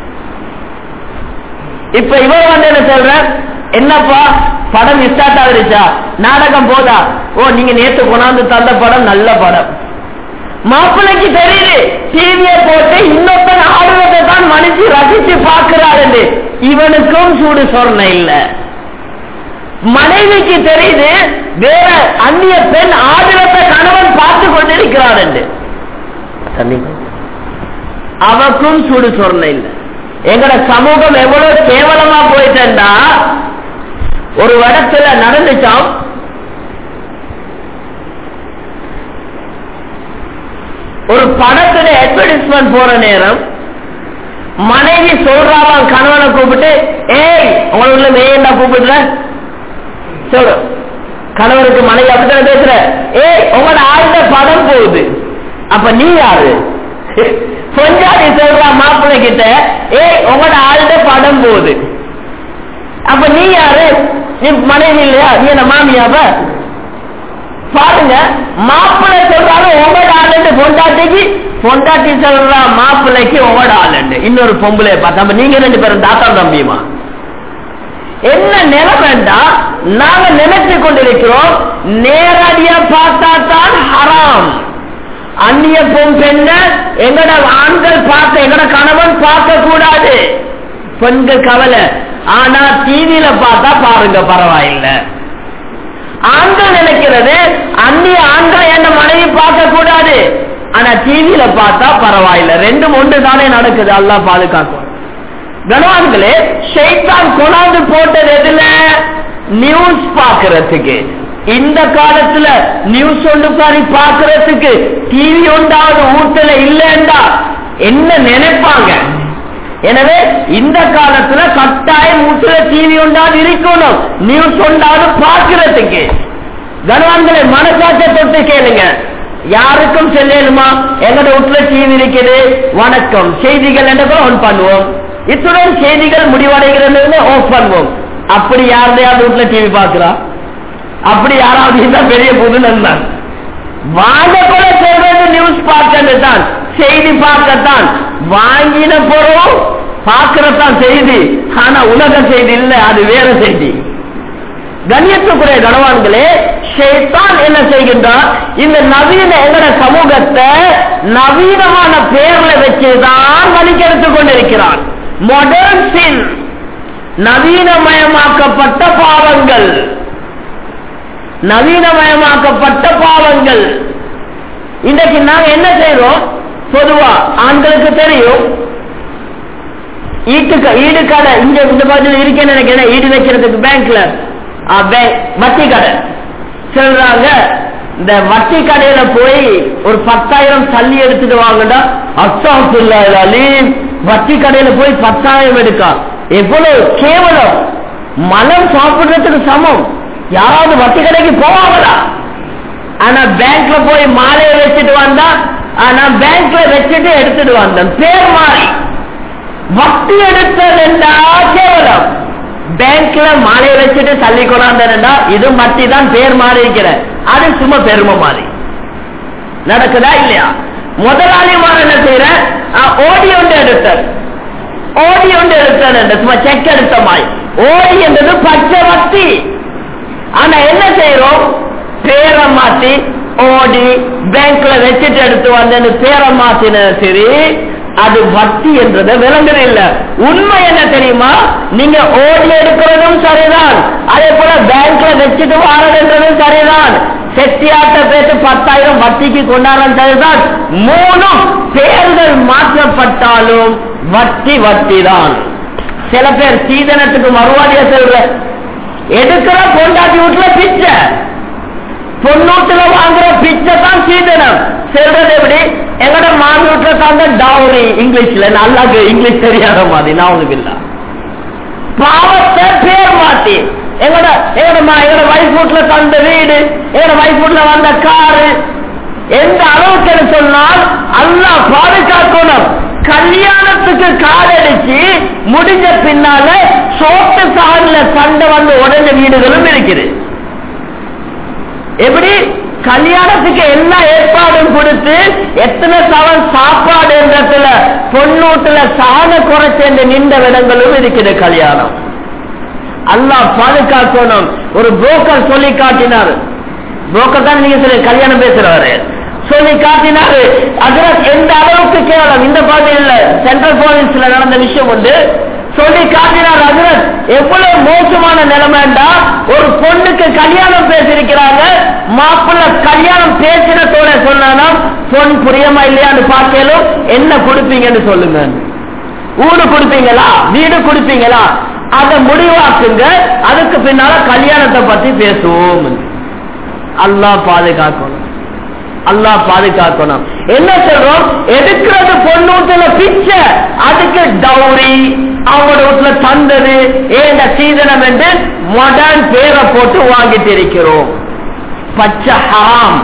இப்ப இவன் வந்து என்ன சொல்ற என்னப்பா படம் ஸ்டார்ட் ஆகுதுச்சா நாடகம் போதா ஓ நீங்க நேத்து கொண்டாந்து தந்த படம் நல்ல படம் மாப்பிள்ளைக்கு தெரியுது டிவிய போட்டு இன்னொருத்தன் ஆடுறதை தான் மனுஷி ரசிச்சு பார்க்கிறாரு இவனுக்கும் சூடு சொரணை இல்ல மனைவிக்கு தெரியுது வேற அந்நிய பெண் ஆடுறத கணவன் பார்த்து கொண்டிருக்கிறார் என்று தண்ணி அவக்கும் சூடு சொரணை இல்லை எங்கட சமூகம் எவ்வளவு கேவலமா போயிட்டா ஒரு இடத்துல நடந்துச்சாம் ஒரு படத்துல அட்வர்டைஸ்மெண்ட் போற நேரம் மனைவி சொல்றாவான் கணவனை கூப்பிட்டு ஏய் உங்களுக்குள்ள மேயண்டா கூப்பிடுற சொல்லு கணவருக்கு மனைவி அப்படித்தானே பேசுற ஏய் உங்களோட ஆழ்ந்த படம் போகுது அப்ப நீ யாரு கொஞ்சாதி சொல்றா மாப்பிள்ளை கிட்ட ஏய் உங்களோட ஆழ்ந்த படம் போகுது அப்ப நீ யாரு நீ மனைவி இல்லையா நீ என்ன மாமியாவ பாருங்க மாப்பிள்ளை சொல்றாரு உங்களோட ஆளுண்டு பொண்டாட்டிக்கு பொண்டாட்டி சொல்றா மாப்பிள்ளைக்கு உங்களோட ஆளுண்டு இன்னொரு பொம்பளை பார்த்தா அப்ப நீங்க ரெண்டு பேரும் தாத்தா தம்பியுமா என்ன நிலைமைண்டா நாங்க நினைச்சு கொண்டிருக்கிறோம் நேரடியா பார்த்தா தான் ஹராம் அந்நிய பொன் பெண்ண எங்கட ஆண்கள் பார்த்த எங்கட கணவன் பார்க்க கூடாது பெண்கள் கவலை ஆனா டிவியில பார்த்தா பாருங்க பரவாயில்லை ஆண்கள் நினைக்கிறது அந்நிய ஆண்களை என்ன மனைவி பார்க்க கூடாது ஆனா டிவியில பார்த்தா பரவாயில்லை ரெண்டும் ஒன்று தானே நடக்குது அல்லாஹ் பாதுகாக்கும் கனவான்களே ஷைத்தான் கொண்டாந்து போட்டது எதுல நியூஸ் பாக்குறதுக்கு இந்த காலத்துல நியூஸ் ஒன்று பாரி பாக்குறதுக்கு டிவி ஒன்றாவது ஊட்டல இல்லைண்டா என்ன நினைப்பாங்க எனவே இந்த காலத்துல கட்டாயம் வீட்டுல டிவி ஒன்றாவது இருக்கணும் நியூஸ் ஒன்றாவது பார்க்கிறதுக்கு கனவான்களை மனசாட்சியை தொட்டு கேளுங்க யாருக்கும் செல்லலுமா எங்கட வீட்டுல டிவி இருக்குது வணக்கம் செய்திகள் என்று ஆன் பண்ணுவோம் இத்துடன் செய்திகள் முடிவடைகிறது ஆஃப் பண்ணுவோம் அப்படி யாருடையாவது வீட்டுல டிவி பார்க்கிறா அப்படி யாராவது இருந்தா பெரிய புது நண்பன் வாங்க கூட சொல்றது நியூஸ் பார்க்கறது தான் செய்தி பார்க்கத்தான் வாங்கின பொருள் பார்க்கறதான் செய்தி ஆனா உலக செய்தி இல்ல அது வேற செய்தி கண்ணியத்துக்குரிய கனவான்களே ஷேத்தான் என்ன செய்கின்றார் இந்த நவீன எங்கட சமூகத்தை நவீனமான பேர்ல வச்சுதான் வலிக்கெடுத்துக் கொண்டிருக்கிறான் மாடர்ன் சின் நவீனமயமாக்கப்பட்ட பாவங்கள் நவீனமயமாக்கப்பட்ட பாவங்கள் இன்றைக்கு நாங்க என்ன செய்யறோம் பொதுவா ஆண்களுக்கு தெரியும் ஈட்டுக்க ஈடு கடை இங்க இந்த பகுதியில் இருக்கேன்னு நினைக்கிறேன் ஈடு வைக்கிறதுக்கு பேங்க்ல ஆ, bank- வட்டி கடை சொல்றாங்க இந்த வட்டி கடையில போய் ஒரு பத்தாயிரம் தள்ளி எடுத்துட்டு வாங்கடா அஸ்தாஃபில்லா அலீம் வட்டி கடையில போய் பத்தாயிரம் எடுக்கா எவ்வளவு கேவலம் மலம் சாப்பிடுறதுக்கு சமம் யாராவது வட்டி கடைக்கு போவாங்களா ஆனா பேங்க்ல போய் மாலையை வச்சுட்டு வந்தா ஆனா பேங்க்ல வச்சுட்டு எடுத்துட்டு வந்தேன் பேர் மாறி வட்டி எடுத்ததுண்டா கேவலம் பேங்க்ல மாலையை வச்சுட்டு தள்ளி கொண்டாந்தா இது வட்டி தான் பேர் மாறி இருக்கிற அது சும்மா பெருமை மாறி நடக்குதா இல்லையா முதலாளி மாற என்ன செய்யற ஓடி ஒன்று எடுத்தார் ஓடி ஒன்று எடுத்தார் சும்மா செக் எடுத்த மாதிரி ஓடி என்றது பச்சை வட்டி ஆனா என்ன செய்யறோம் பேரை மாத்தி ஓடி பேங்க்ல வச்சுட்டு எடுத்து வந்தேன்னு பேரை மாத்தின சரி அது வட்டி என்றது விளங்குது இல்ல உண்மை என்ன தெரியுமா நீங்க ஓடி எடுக்கிறதும் சரிதான் அதே போல பேங்க்ல வச்சுட்டு வாரதுன்றதும் சரிதான் செட்டியாட்ட பேட்டு பத்தாயிரம் வட்டிக்கு கொண்டாடுறது சரிதான் மூணும் பேர்கள் மாற்றப்பட்டாலும் வட்டி வட்டி தான் சில பேர் சீதனத்துக்கு மறுவாடிய செல்ற எடுக்கிற பொண்டாட்டி வீட்டுல பிச்சை பொண்ணூட்டுல வாங்குற பிச்சை தான் சீதனம் சொல்றது எப்படி எங்கட மாமி வீட்டுல தந்த டவுரி இங்கிலீஷ்ல நல்லாக்கு இங்கிலீஷ் தெரியாத மாதிரி நான் உனக்கு இல்ல பாவத்தை பேர் மாத்தி எங்கட எங்கட மா- எங்கட வைஃப் வீட்டுல தந்த வீடு எங்கட வைஃப் வீட்டுல வந்த காரு எந்த அளவுக்கு என்று சொன்னால் அல்லாஹ் பாதுகாக்கணும் கல்யாணத்துக்கு காலடிச்சு முடிஞ்ச பின்னால சோத்து சாகுல சண்டை வந்து உடஞ்ச வீடுகளும் இருக்குது எப்படி கல்யாணத்துக்கு எல்லா ஏற்பாடும் கொடுத்து எத்தனை சவன் சாப்பாடு என்றதுல பொண்ணூட்டுல சாண குறைச்சேர்ந்து நின்ற இடங்களும் இருக்குது கல்யாணம் அல்லாஹ் பாதுகாக்கணும் ஒரு புரோக்கர் சொல்லி காட்டினார் புரோக்கர் தான் நீங்க சொல்லி கல்யாணம் பேசுறவரு சொல்லி காட்டினாரு அதுல எந்த அளவுக்கு கேவலம் இந்த பகுதியில் சென்ட்ரல் ப்ராவின்ஸ்ல நடந்த விஷயம் உண்டு சொல்லி காட்டினார் அதுரத் எவ்வளவு மோசமான நிலைமைண்டா ஒரு பொண்ணுக்கு கல்யாணம் பேசியிருக்கிறாங்க மாப்பிள்ள கல்யாணம் பேசினத்தோட சொன்னா பொன் புரியமா இல்லையான்னு பார்க்கலும் என்ன கொடுப்பீங்கன்னு சொல்லுங்க ஊடு கொடுப்பீங்களா வீடு கொடுப்பீங்களா அதை முடிவாக்குங்க அதுக்கு பின்னால கல்யாணத்தை பத்தி பேசுவோம் அல்லாஹ் பாதுகாக்கணும் அல்லாஹ் பாதுகாக்கணும் என்ன சொல்றோம் எடுக்கிறது பொண்ணூத்துல பிச்சை அதுக்கு டவுரி அவங்களோட வீட்டுல தந்தது ஏண்ட சீதனம் என்று மாடர்ன் பேரை போட்டு வாங்கிட்டு இருக்கிறோம் பச்சை ஹராம்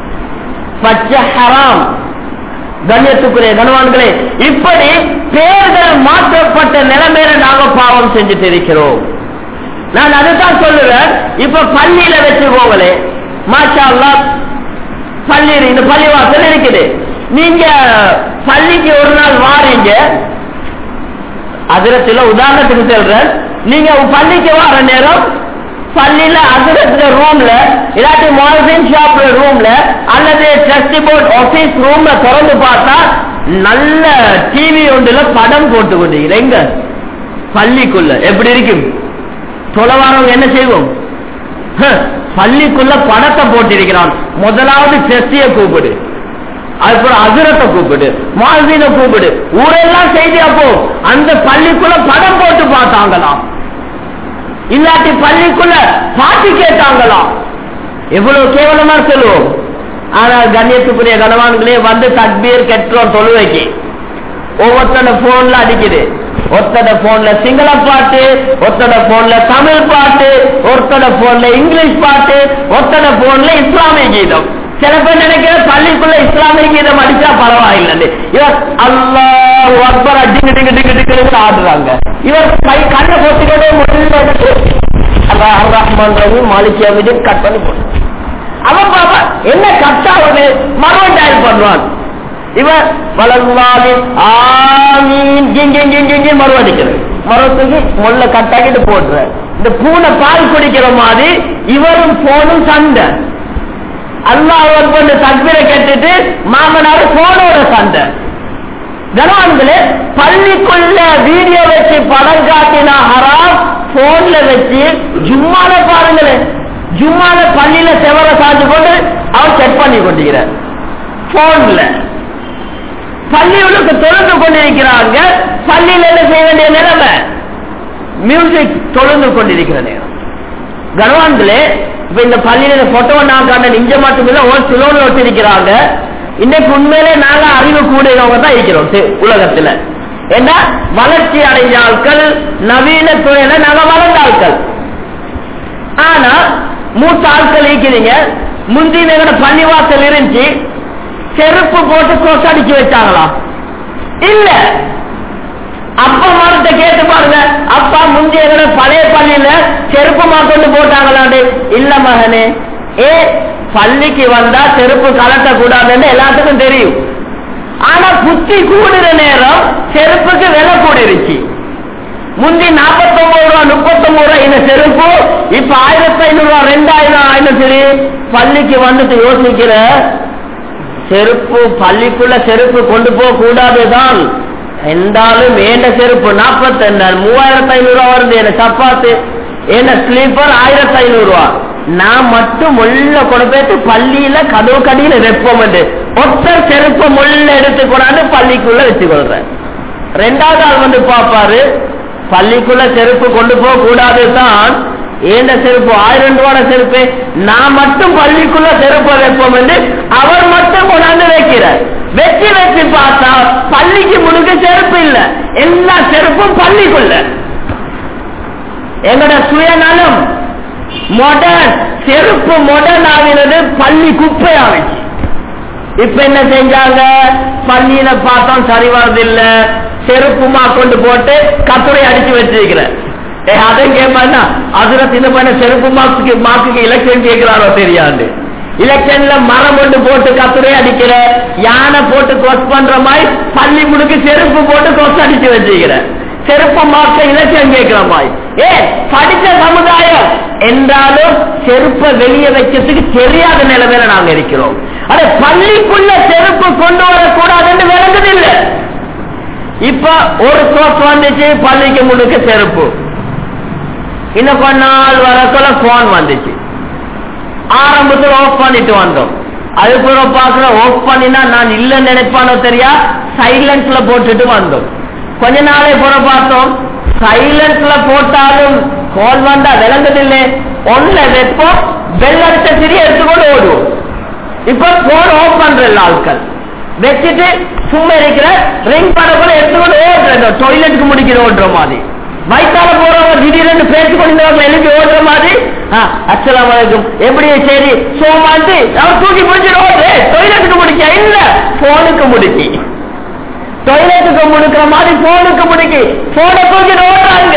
பச்சை ஹராம் கண்ணியத்துக்குரிய கனவான்களே இப்படி பேர்கள் மாற்றப்பட்ட நிலைமையில நாங்க பாவம் செஞ்சுட்டு இருக்கிறோம் நான் அதுதான் சொல்லுவேன் இப்ப பள்ளியில வச்சுக்கோங்களே மாஷா அல்லா பள்ளி இந்த பள்ளிவாசல் இருக்குது நீங்க பள்ளிக்கு ஒரு நாள் வாரீங்க அதிரத்துல உதாரணத்துக்கு சொல்றேன் நீங்க பள்ளிக்கு வர நேரம் பள்ளியில அதிரத்துல ரூம்ல இல்லாட்டி மார்பின் ஷாப்ல ரூம்ல அல்லது ட்ரஸ்டி போர்ட் ஆபீஸ் ரூம்ல திறந்து பார்த்தா நல்ல டிவி ஒன்றுல படம் போட்டு கொண்டீங்க எங்க பள்ளிக்குள்ள எப்படி இருக்கும் தொலைவாரவங்க என்ன செய்வோம் பள்ளிக்குள்ள படத்தை போட்டிருக்கிறான் முதலாவது செஸ்டிய கூப்பிடு அதுக்கப்புறம் அசுரத்தை கூப்பிடு மால்வீன கூப்பிடு ஊரெல்லாம் செய்தி அப்போ அந்த பள்ளிக்குள்ள படம் போட்டு பார்த்தாங்களாம் இல்லாட்டி பள்ளிக்குள்ள பாட்டு கேட்டாங்களாம் எவ்வளவு கேவலமா சொல்லுவோம் ஆனால் கண்ணியத்துக்குரிய கனவான்களே வந்து தக்பீர் கெட்டுறோம் தொழுவைக்கு ஒவ்வொருத்தன போன்ல அடிக்குது ஒருத்தட போன்ல சிங்கள பாட்டு ஒருத்தட போன்ல தமிழ் பாட்டு ஒருத்தட போன்ல இங்கிலீஷ் பாட்டு ஒருத்தட போன்ல இஸ்லாமிய கீதம் சில பேர் நினைக்கிற பள்ளிக்குள்ள இஸ்லாமிய கீதம் அடிச்சா பரவாயில்லை இவர் அல்லாஹ் அக்பர் டிங்கு டிங்கு டிங்கு டிங்கு ஆடுறாங்க இவர் கை கண்ணை போட்டுக்கிட்டே முடிவு அல்லாஹ் ரஹ்மான் ரஹீம் மாலிகியா மீது கட் பண்ணி போட்டு அவன் பாப்பா என்ன கட்டாவது மறுபடியும் டயல் பண்ணுவான் இவன் வளர்ந்தாலி ஆமீன் ஜிஞ்சி மறுவடிக்கிறது மறுவத்துக்கு முள்ள கட்டாக்கிட்டு போட்டுற இந்த பூனை பால் குடிக்கிற மாதிரி இவரும் போனும் சண்டை அல்லாஹ் கொண்டு தக்பீரை கேட்டுட்டு மாமனார் போனோட சண்டை கனவான்களே பள்ளிக்குள்ள வீடியோ வச்சு படம் காட்டினா ஹராம் போன்ல வச்சு ஜும்மால பாருங்களேன் ஜும்மால பள்ளியில செவர சாஞ்சு கொண்டு அவர் செக் பண்ணி கொண்டிருக்கிறார் போன்ல பள்ளிகளுக்கு தொழுந்து கொண்டிருக்கிறாங்க பள்ளியில் என்ன செய்ய வேண்டிய நிலைமை மியூசிக் தொழுந்து கொண்டிருக்கிற நேரம் கனவான்களே இப்ப இந்த பள்ளியில போட்டோ நான் காட்ட இங்க மட்டும் இல்ல ஒரு சிலோன் ஒட்டிருக்கிறாங்க இன்னைக்கு உண்மையிலே நாங்க அறிவு கூடியவங்க தான் இருக்கிறோம் தி- உலகத்துல ஏன்னா வளர்ச்சி அடைஞ்ச ஆட்கள் நவீன துறையில நாங்க வளர்ந்த ஆட்கள் ஆனா மூத்த ஆட்கள் இருக்கிறீங்க முந்தி எங்கட பள்ளிவாசல் இருந்துச்சு செருப்பு போட்டு கொசடிச்சு வச்சாங்களா இல்ல அப்பா மாரத்தை கேட்டு பாருங்க அப்பா முந்தைய எங்கட பழைய பள்ளியில செருப்பு மாக்கொண்டு போட்டாங்களாண்டு இல்ல மகனே ஏ பள்ளிக்கு வந்தா செருப்பு கலட்ட கூடாதுன்னு எல்லாத்துக்கும் தெரியும் ஆனா புத்தி கூடுற நேரம் செருப்புக்கு விலை கூடிருச்சு முந்தி நாற்பத்தொன்பது ரூபா முப்பத்தொன்பது ரூபா இந்த செருப்பு இப்ப ஆயிரத்தி ஐநூறு ரூபா ரெண்டாயிரம் ஆயிரம் சரி பள்ளிக்கு வந்துட்டு யோசிக்கிற செருப்பு பள்ளிக்குள்ள செருப்பு கொண்டு போக கூடாதுதான் என்றாலும் ஏண்ட செருப்பு நாற்பத்தி மூவாயிரத்தி ஐநூறு ரூபா வருது என்ன சப்பாத்து என்ன ஸ்லீப்பர் ஆயிரத்தி ஐநூறு ரூபா நான் மட்டும் முள்ள கொண்டு போயிட்டு பள்ளியில கதவு கடியில வெப்பம் ஒத்தர் செருப்பு முள்ள எடுத்து கொண்டாந்து பள்ளிக்குள்ள வச்சு கொள்றேன் ரெண்டாவது ஆள் வந்து பாப்பாரு பள்ளிக்குள்ள செருப்பு கொண்டு போக கூடாது தான் ஏண்ட செருப்பு ஆயிரம் ரூபாய் செருப்பு நான் மட்டும் பள்ளிக்குள்ள செருப்பு வைப்போம் என்று அவர் மட்டும் கொண்டாந்து வைக்கிறார் வெற்றி வச்சு பார்த்தா பள்ளிக்கு முழுக்க செருப்பு இல்ல எல்லா செருப்பும் பள்ளிக்குள்ள எங்கட சுயநலம் மாடர்ன் செருப்பு மாடர்ன் ஆகிறது பள்ளி குப்பை ஆகிச்சு இப்ப என்ன செஞ்சாங்க பள்ளியில பார்த்தோம் சரி வரதில்ல செருப்புமா கொண்டு போட்டு கத்துரை அடிச்சு வச்சிருக்கிற ஏ அதையும் கேட்பான்னா அதுல சின்ன பண்ண செருப்பு மாக்கு மாக்குக்கு எலெக்ஷன் கேட்கிறாரோ தெரியாது எலெக்ஷன்ல மரம் கொண்டு போட்டு கத்துரை அடிக்கிற யானை போட்டு கொஸ் பண்ற மாதிரி பள்ளி முழுக்கு செருப்பு போட்டு கொஸ் அடிச்சு வச்சுக்கிற செருப்பு மாக்க இலக்கியம் கேட்கிற மாதிரி ஏ படித்த சமுதாயம் என்றாலும் செருப்பை வெளியே வைக்கிறதுக்கு தெரியாத நிலைமையில நாங்க இருக்கிறோம் அது பள்ளிக்குள்ள செருப்பு கொண்டு வரக்கூடாதுன்னு விளங்குதில்லை இப்ப ஒரு கோப் வந்துச்சு பள்ளிக்கு முழுக்க செருப்பு இன்னும் கொஞ்ச நாள் வரக்குள்ள போன் வந்துச்சு ஆரம்பத்தில் ஆஃப் பண்ணிட்டு வந்தோம் அதுக்கப்புறம் பாக்குற ஆஃப் பண்ணினா நான் இல்லைன்னு நினைப்பானோ தெரியா சைலன்ஸ்ல போட்டுட்டு வந்தோம் கொஞ்ச நாளை புற பார்த்தோம் சைலன்ஸ்ல போட்டாலும் கால் வந்தா விளங்குதில்லை ஒன்ல வைப்போம் பெல் அடிச்ச சிறிய எடுத்துக்கொண்டு ஓடுவோம் இப்ப போன் ஆஃப் பண்ற ஆட்கள் வச்சுட்டு சும்மா இருக்கிற ரிங் பண்ணக்குள்ள எடுத்துக்கொண்டு ஓடுற டாய்லெட்டுக்கு முடிக்கிற ஓடுற மாதிரி வயிற்றால போறவங்க திடீர்னு பேசிக்கொண்டு எழுப்பி ஓடுற மாதிரி அஸ்லாம் வலைக்கும் எப்படி சரி சோமாந்து அவன் தூக்கி முடிச்சுட்டு ஓடுறே டொய்லெட்டுக்கு முடிக்க இல்ல போனுக்கு முடிக்கி டொய்லெட்டுக்கு முடுக்கிற மாதிரி போனுக்கு முடிக்கி போனை தூக்கிட்டு ஓடுறாங்க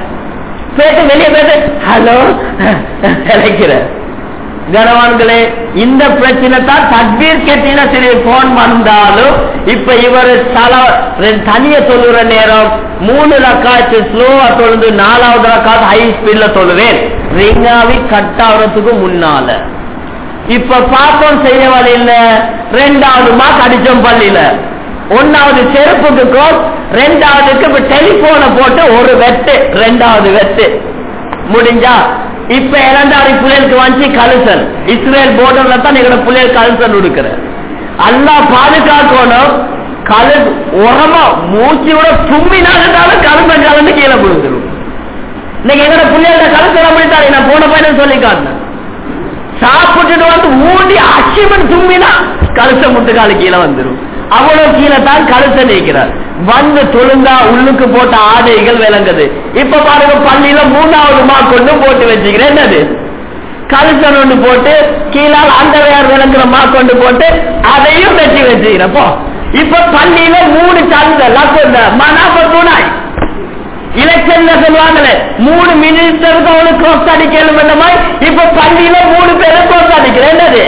பேச வெளியே பேச ஹலோ கிடைக்கிற கனவான்களே இந்த பிரச்சனை தான் தக்பீர் கட்டின சரி போன் வந்தாலும் இப்ப இவர் தல தனிய சொல்லுற நேரம் மூணு ரக்காச்சு ஸ்லோவா தொழுது நாலாவது ரக்காத்து ஹை ஸ்பீட்ல சொல்லுவேன் ரிங்காவி கட் ஆகுறதுக்கு முன்னால இப்ப பாப்போம் செய்ய வழி இல்ல ரெண்டாவது மார்க் அடிச்சோம் பள்ளியில ஒன்னாவது செருப்புக்கு கோஸ் ரெண்டாவதுக்கு இப்ப டெலிபோனை போட்டு ஒரு வெட்டு ரெண்டாவது வெட்டு முடிஞ்சா இப்ப இரண்டாவது பிள்ளைகளுக்கு வந்து கலுசல் இஸ்ரேல் போர்டர்ல தான் எங்களோட பிள்ளைகள் கலுசல் கொடுக்கிற அல்லா பாதுகாக்கணும் கலு உரமா மூச்சு விட தும்பினாலும் கலுசல் கலந்து கீழே விழுந்துடும் இன்னைக்கு எங்களோட பிள்ளைகள கலுசல் அப்படித்தான் நான் போன பையன் சொல்லி காட்டினேன் சாப்பிட்டுட்டு வந்து ஊண்டி அச்சிமன் தும்பினா கலுச முட்டுக்காலு கீழே வந்துடும் அவ்வளவு கீழே தான் கழுத்தை நீக்கிறார் வந்து தொழுந்தா உள்ளுக்கு போட்ட ஆடைகள் விளங்குது இப்ப பாருங்க பள்ளியில மூணாவது மா கொண்டு போட்டு வச்சுக்கிறேன் என்னது கழுத்தன் ஒன்று போட்டு கீழால் அந்த வேர் விளங்குற மா கொண்டு போட்டு அதையும் வச்சு வச்சுக்கிறப்போ இப்ப பள்ளியில மூணு சந்த மனாப துணாய் எலெக்ஷன்ல சொல்லுவாங்களே மூணு மினிஸ்டருக்கு அவனுக்கு கோஸ் அடிக்கணும் இந்த மாதிரி இப்ப பள்ளியில மூணு பேரும் கோஸ் அடிக்கிறேன் என்னது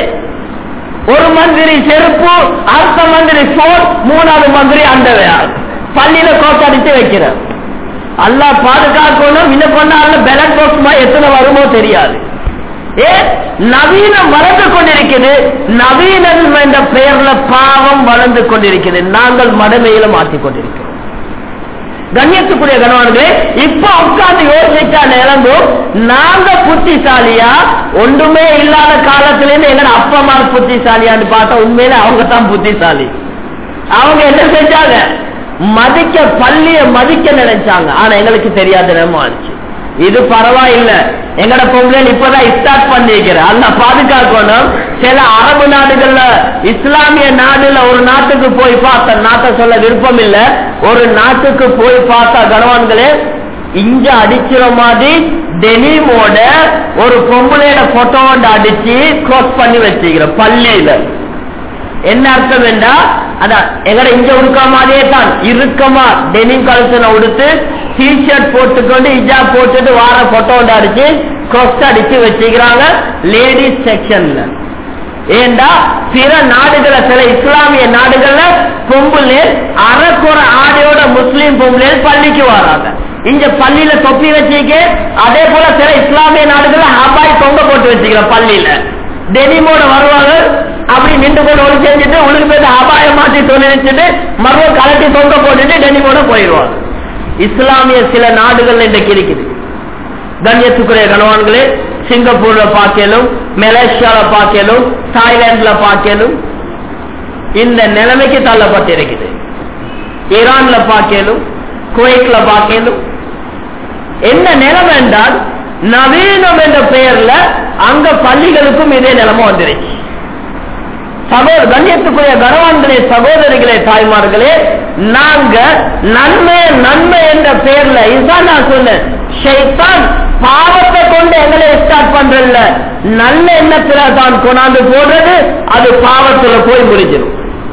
ஒரு மந்திரி செருப்பு அடுத்த மந்திரி போன் மூணாவது மந்திரி அண்டவையார் பள்ளியில கோட்டடித்து வைக்கிறார் அல்லா பாதுகாக்கணும் இன்னும் பண்ணால பேலட் பாக்ஸ் எத்தனை வருமோ தெரியாது ஏ நவீனம் வளர்ந்து கொண்டிருக்கிறது நவீனம் என்ற பெயர்ல பாவம் வளர்ந்து கொண்டிருக்கிறது நாங்கள் மடமையில மாற்றிக் கொண்டிருக்கிறோம் கண்ணியத்துக்குரிய கணவன்களே இப்ப உட்கார்ந்து யோசிச்சா நிலங்கும் நாங்க புத்திசாலியா ஒன்றுமே இல்லாத காலத்துல இருந்து எங்க அப்பா அம்மா புத்திசாலியான்னு பார்த்தா உண்மையில அவங்க தான் புத்திசாலி அவங்க என்ன செஞ்சாங்க மதிக்க பள்ளிய மதிக்க நினைச்சாங்க ஆனா எங்களுக்கு தெரியாத நிலைமை ஆச்சு இது பரவாயில்ல எங்கட பொங்கல் இப்பதான் ஸ்டார்ட் பண்ணிருக்கிற அந்த பாதுகாக்கணும் சில அரபு நாடுகள்ல இஸ்லாமிய நாடுல ஒரு நாட்டுக்கு போய் பார்த்த நாட்டை சொல்ல விருப்பம் இல்ல ஒரு நாட்டுக்கு போய் பார்த்தா கணவான்களே இங்க அடிக்கிற மாதிரி டெனிமோட ஒரு பொம்பளையோட போட்டோட அடிச்சு க்ளோஸ் பண்ணி வச்சுக்கிற பள்ளியில என்ன அர்த்தம் என்றா அதான் எங்கட இங்க உடுக்க மாதிரியே தான் இறுக்கமா டெனிம் கலசனை உடுத்து டிஷர்ட் போட்டுக்கொண்டு இஜாப் போட்டுட்டு வார போட்டோட அடிச்சு கொஸ்ட் அடிச்சு வச்சுக்கிறாங்க லேடிஸ் செக்ஷன்ல ஏண்டா பிற நாடுகளை சில இஸ்லாமிய நாடுகள்ல பொம்புலே அறக்குற ஆடையோட முஸ்லீம் பொம்புலே பள்ளிக்கு வராங்க இங்க பள்ளியில தொப்பி வச்சிக்க அதே போல சில இஸ்லாமிய நாடுகள்ல ஹபாய் தொங்க போட்டு வச்சுக்கிற பள்ளியில டெனிமோட வருவாங்க அப்படி நின்று கொண்டு ஒளி செஞ்சுட்டு உளுக்கு போய் அபாய மாற்றி தொழிலிச்சுட்டு மறுபடியும் கலட்டி தொங்க போட்டுட்டு டெனிமோட போயிடுவாங்க இஸ்லாமிய சில நாடுகள் இன்றைக்கு இருக்குது கண்ணியத்துக்குரிய கணவான்களே சிங்கப்பூர்ல பார்க்கலும் மலேசியால பார்க்கலும் தாய்லாந்துல பார்க்கலும் இந்த நிலைமைக்கு தள்ளப்பட்டிருக்குது ஈரான்ல பார்க்கலும் குவைட்ல பார்க்கலும் என்ன நிலைமை என்றால் நவீனம் என்ற பெயர்ல அங்க பள்ளிகளுக்கும் இதே நிலைமை வந்துருச்சு சகோதர கண்ணியத்துக்குரிய கனவான்களே சகோதரிகளே தாய்மார்களே நாங்க நன்மை நன்மை என்ற பெயர்ல இதுதான் நான் சொன்னேன் ஷைத்தான் பாவத்தை கொண்டு எங்களை ஸ்டார்ட் பண்றதில்ல நல்ல எண்ணத்துல தான் கொண்டாந்து போடுறது அது பாவத்துல போய் முடிஞ்சிடும்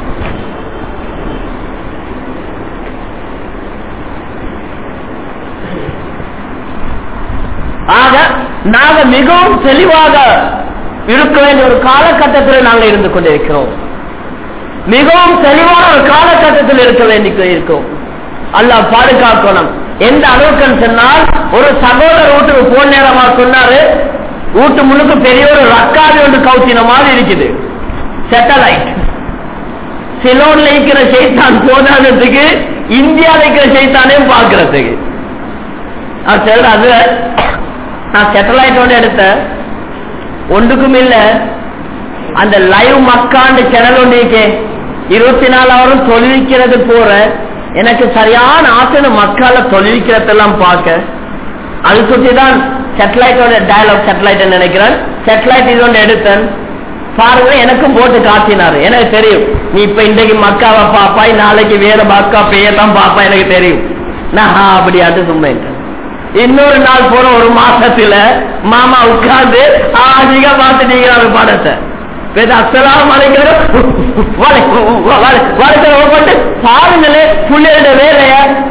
ஆக நாங்க மிகவும் தெளிவாக இருக்க வேண்டிய ஒரு காலகட்டத்தில் நாங்கள் இருந்து கொண்டிருக்கிறோம் மிகவும் தெளிவான ஒரு காலகட்டத்தில் இருக்க வேண்டி இருக்கோம் அல்லாஹ் பாதுகாக்கணும் எந்த அளவுக்குன்னு சொன்னால் ஒரு சகோதரர் வீட்டுக்கு போன நேரமா சொன்னாரு வீட்டு முன்னுக்கு பெரிய ஒரு ரக்காவி ஒன்று கவுத்தின மாதிரி இருக்குது சேட்டலைட் சிலோன்ல இருக்கிற செய்தான் போதாததுக்கு இந்தியாவில் இருக்கிற செய்தானையும் பார்க்கறதுக்கு நான் சொல்ற அது நான் சேட்டலைட் ஒன்று எடுத்தேன் ஒன்றுக்கும் இல்ல அந்த லைவ் மக்காண்டு சேனல் ஒன்று இருக்கே இருபத்தி நாலு அவரும் தொழிலிக்கிறது போற எனக்கு சரியான ஆசை மக்கால தொழிலிக்கிறதெல்லாம் பார்க்க அது சுற்றி தான் சேட்டலைட்டோட டயலாக் சேட்டலைட் நினைக்கிறேன் சேட்டலைட் இது ஒன்று எடுத்தேன் பாருங்க எனக்கும் போட்டு காட்டினாரு எனக்கு தெரியும் நீ இப்ப இன்றைக்கு மக்காவை பாப்பாய் நாளைக்கு வேற மக்கா பெயர்தான் பாப்பா எனக்கு தெரியும் நான் அப்படி அது சும்மா இன்னொரு நாள் போற ஒரு மாசத்துல மாமா உட்கார்ந்து ஆதிக பார்த்துட்டீங்க அந்த படத்தை அசலாம் போட்டு பாருங்களே புள்ளையோட வேலைய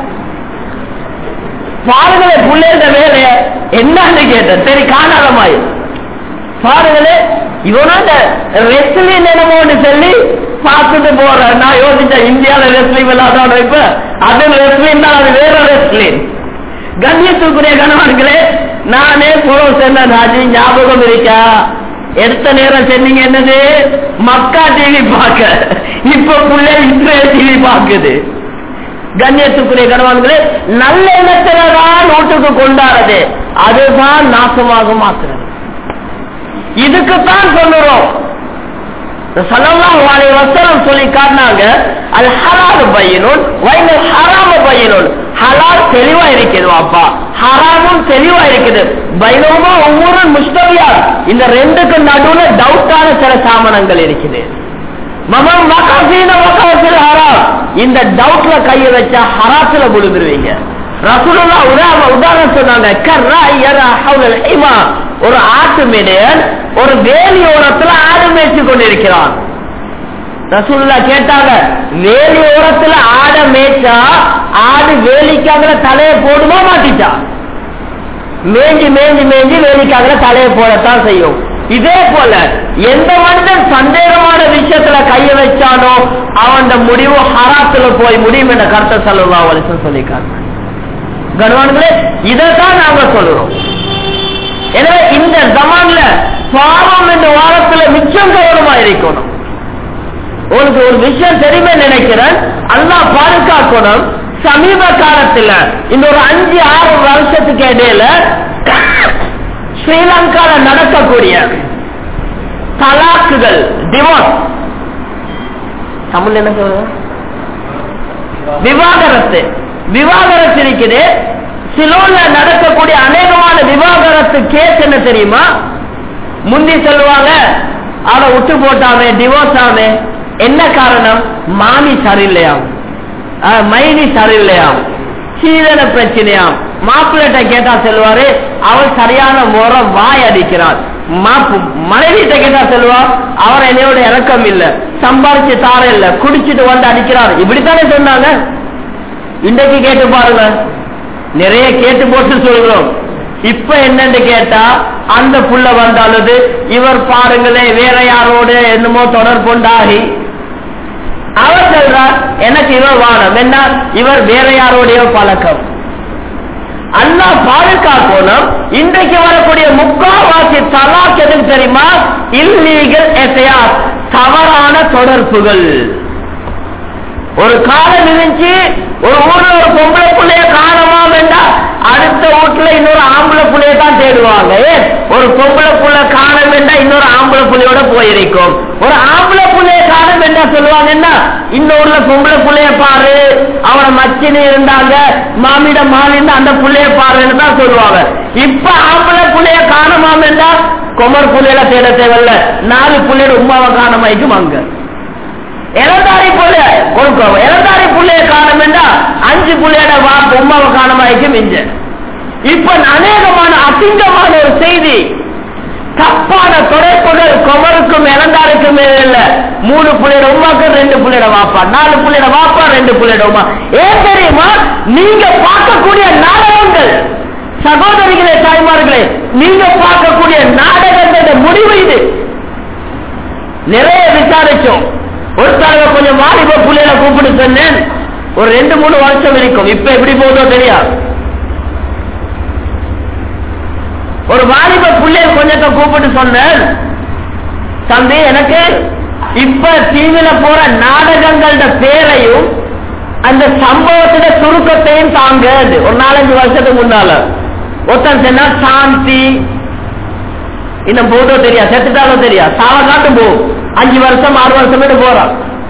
பாருங்களே புள்ளையோட வேலைய என்னன்னு கேட்டேன் சரி காணாதமாய் பாருங்களே இவனோட ரெஸ்லின் என்னமோன்னு சொல்லி பார்த்துட்டு போறேன் நான் யோசிச்சேன் இந்தியாவில ரெஸ்லிங் விளையாடணும் இப்ப அது ரெஸ்லின் தான் அது வேற ரெஸ்லின் கண்ணியத்துக்குரிய கணவன்களே நானே புறம் சொன்ன ராஜி ஞாபகம் இருக்கா எடுத்த நேரம் சொன்னீங்க என்னது மக்கா டிவி பார்க்க இப்ப புள்ள இஸ்ரேல் டிவி பார்க்குது கண்ணியத்துக்குரிய கணவன்களே நல்ல எண்ணத்துலதான் நோட்டுக்கு கொண்டாடுறது அதுதான் நாசமாக மாத்துறது இதுக்குத்தான் சொல்லுறோம் சொல்லி காட்டினாங்க அது ஹலால் பையனும் ஹராம பையனும் ஹலால் தெளிவா இருக்குது அப்பா ஹராமும் தெளிவா இருக்குது பைனோமா ஒவ்வொரு முஸ்தவியா இந்த ரெண்டுக்கு நடுவுல டவுட்டான சில சாமனங்கள் இருக்குது மமம் வகாசீன வகாசில் ஹராம் இந்த டவுட்ல கைய வச்சா ஹராத்துல விழுந்துருவீங்க ரசூலுல்லா உதாரண உதாரணம் சொன்னாங்க கர்ரா யரா ஹவுலல் ஹிமா ஒரு ஆட்டு மேடையன் ஒரு வேலியோரத்துல ஆடு மேய்ச்சி கொண்டிருக்கிறான் ரசூலுல்லா கேட்டாங்க வேலியோரத்துல ஆட மேய்ச்சா ஆடு வேலிக்காக தலையை போடுமா மாட்டிச்சா மேஞ்சி மேஞ்சி மேஞ்சி வேலிக்காக தலையை போடத்தான் செய்யும் இதே போல எந்த மனிதன் சந்தேகமான விஷயத்துல கைய வச்சானோ அவன் முடிவு ஹராத்துல போய் முடியும் என்ற கருத்தை சொல்லலாம் அவளுக்கு சொல்லிக்காங்க கணவான்களே இதைத்தான் நாங்க சொல்றோம் எனவே இந்த ஜமான்ல பாவம் என்ற வாரத்துல மிச்சம் கவனமா இருக்கணும் உனக்கு ஒரு விஷயம் தெரியுமே நினைக்கிறேன் அல்லா பாதுகாக்கணும் சமீப காலத்துல இந்த ஒரு அஞ்சு ஆறு வருஷத்துக்கு இடையில ஸ்ரீலங்கால நடக்கக்கூடிய தலாக்குகள் டிவோர்ஸ் தமிழ் என்ன சொல்றது விவாகரத்து விவாகரத்து இருக்குது சிலோன்ல நடக்கக்கூடிய அநேகமான விவாகரத்து கேஸ் என்ன தெரியுமா முந்தி சொல்லுவாங்க அவனை விட்டு போட்டாமே டிவோர்ஸ் ஆமே என்ன காரணம் மாமி சரியில்லையாம் மைனி சரியில்லையாம் சீதன பிரச்சனையாம் மாப்பிள்ளைகிட்ட கேட்டா சொல்லுவாரு அவள் சரியான முறை வாய் அடிக்கிறாள் மனைவிட்ட கேட்டா சொல்லுவா அவர் என்னையோட இறக்கம் இல்ல சம்பாதிச்சு தார இல்ல குடிச்சிட்டு வந்து அடிக்கிறார் இப்படித்தானே சொன்னாங்க இன்றைக்கு கேட்டு பாருங்க நிறைய கேட்டு போட்டு சொல்றோம் இப்ப என்னன்னு கேட்டா அந்த புள்ள வந்தாலுது இவர் பாருங்களே வேற யாரோடு என்னமோ தொடர்புண்டாகி அவர் சொல்றார் எனக்கு இவர் வானம் என்ன இவர் வேற யாரோடைய பழக்கம் அல்லா பாதுகாக்கணும் இன்றைக்கு வரக்கூடிய முக்காவாசி தலாக் எதுக்கு தெரியுமா இல்லீகல் எஃப்ஐஆர் தவறான தொடர்புகள் ஒரு காலம் இருந்துச்சு ஒரு ஊர்ல ஒரு பொம்பளை பிள்ளைய காணமா வேண்டாம் அடுத்த வீட்டுல இன்னொரு ஆம்பளை புள்ளைய தான் தேடுவாங்க ஒரு பொம்பளை புள்ள காண வேண்டாம் இன்னொரு ஆம்பளை புள்ளையோட போயிருக்கும் ஒரு ஆம்பளை புள்ளைய காண வேண்டாம் சொல்லுவாங்க என்ன இன்னொருல பொம்பளை புள்ளைய பாரு அவன மச்சினி இருந்தாங்க மாமிட மாலிருந்து அந்த புள்ளைய பாருன்னு தான் சொல்லுவாங்க இப்ப ஆம்பளை புள்ளைய காணமா வேண்டாம் கொமர் புள்ளையில தேட தேவையில்ல நாலு புள்ளையோட உமாவை காணமாய்க்கும் அங்க இளந்தாரி புள்ள கொடுக்கும் இளந்தாரி புள்ளைய காணும் என்றா அஞ்சு புள்ளையோட வா உமாவை காணமாய்க்கும் இஞ்ச இப்ப அநேகமான அசிங்கமான ஒரு செய்தி தப்பான தொடர்புகள் குமருக்கும் இறந்தாருக்கும் இல்ல மூணு புள்ளையோட உமாக்கு ரெண்டு புள்ளையோட வாப்பா நாலு புள்ளையோட வாப்பா ரெண்டு புள்ளையோட உமா ஏன் தெரியுமா நீங்க பார்க்கக்கூடிய நாடகங்கள் சகோதரிகளே தாய்மார்களே நீங்க பார்க்கக்கூடிய நாடகங்களோட முடிவு இது நிறைய விசாரிச்சோம் ஒரு தடவை கொஞ்சம் வாலிப புள்ளையில கூப்பிட்டு சொன்னேன் ஒரு ரெண்டு மூணு வருஷம் இருக்கும் இப்ப எப்படி போதோ தெரியாது ஒரு வாலிப புள்ளைய கொஞ்சத்தை கூப்பிட்டு சொன்னேன் தம்பி எனக்கு இப்ப டிவியில போற நாடகங்களோட பேரையும் அந்த சம்பவத்தோட சுருக்கத்தையும் தாங்க ஒரு நாலஞ்சு வருஷத்துக்கு முன்னால ஒருத்தன் சொன்னா சாந்தி இன்னும் போட்டோ தெரியா செத்துட்டாலும் தெரியா சாவ காட்டும் போ அஞ்சு வருஷம் ஆறு வருஷம் போறான்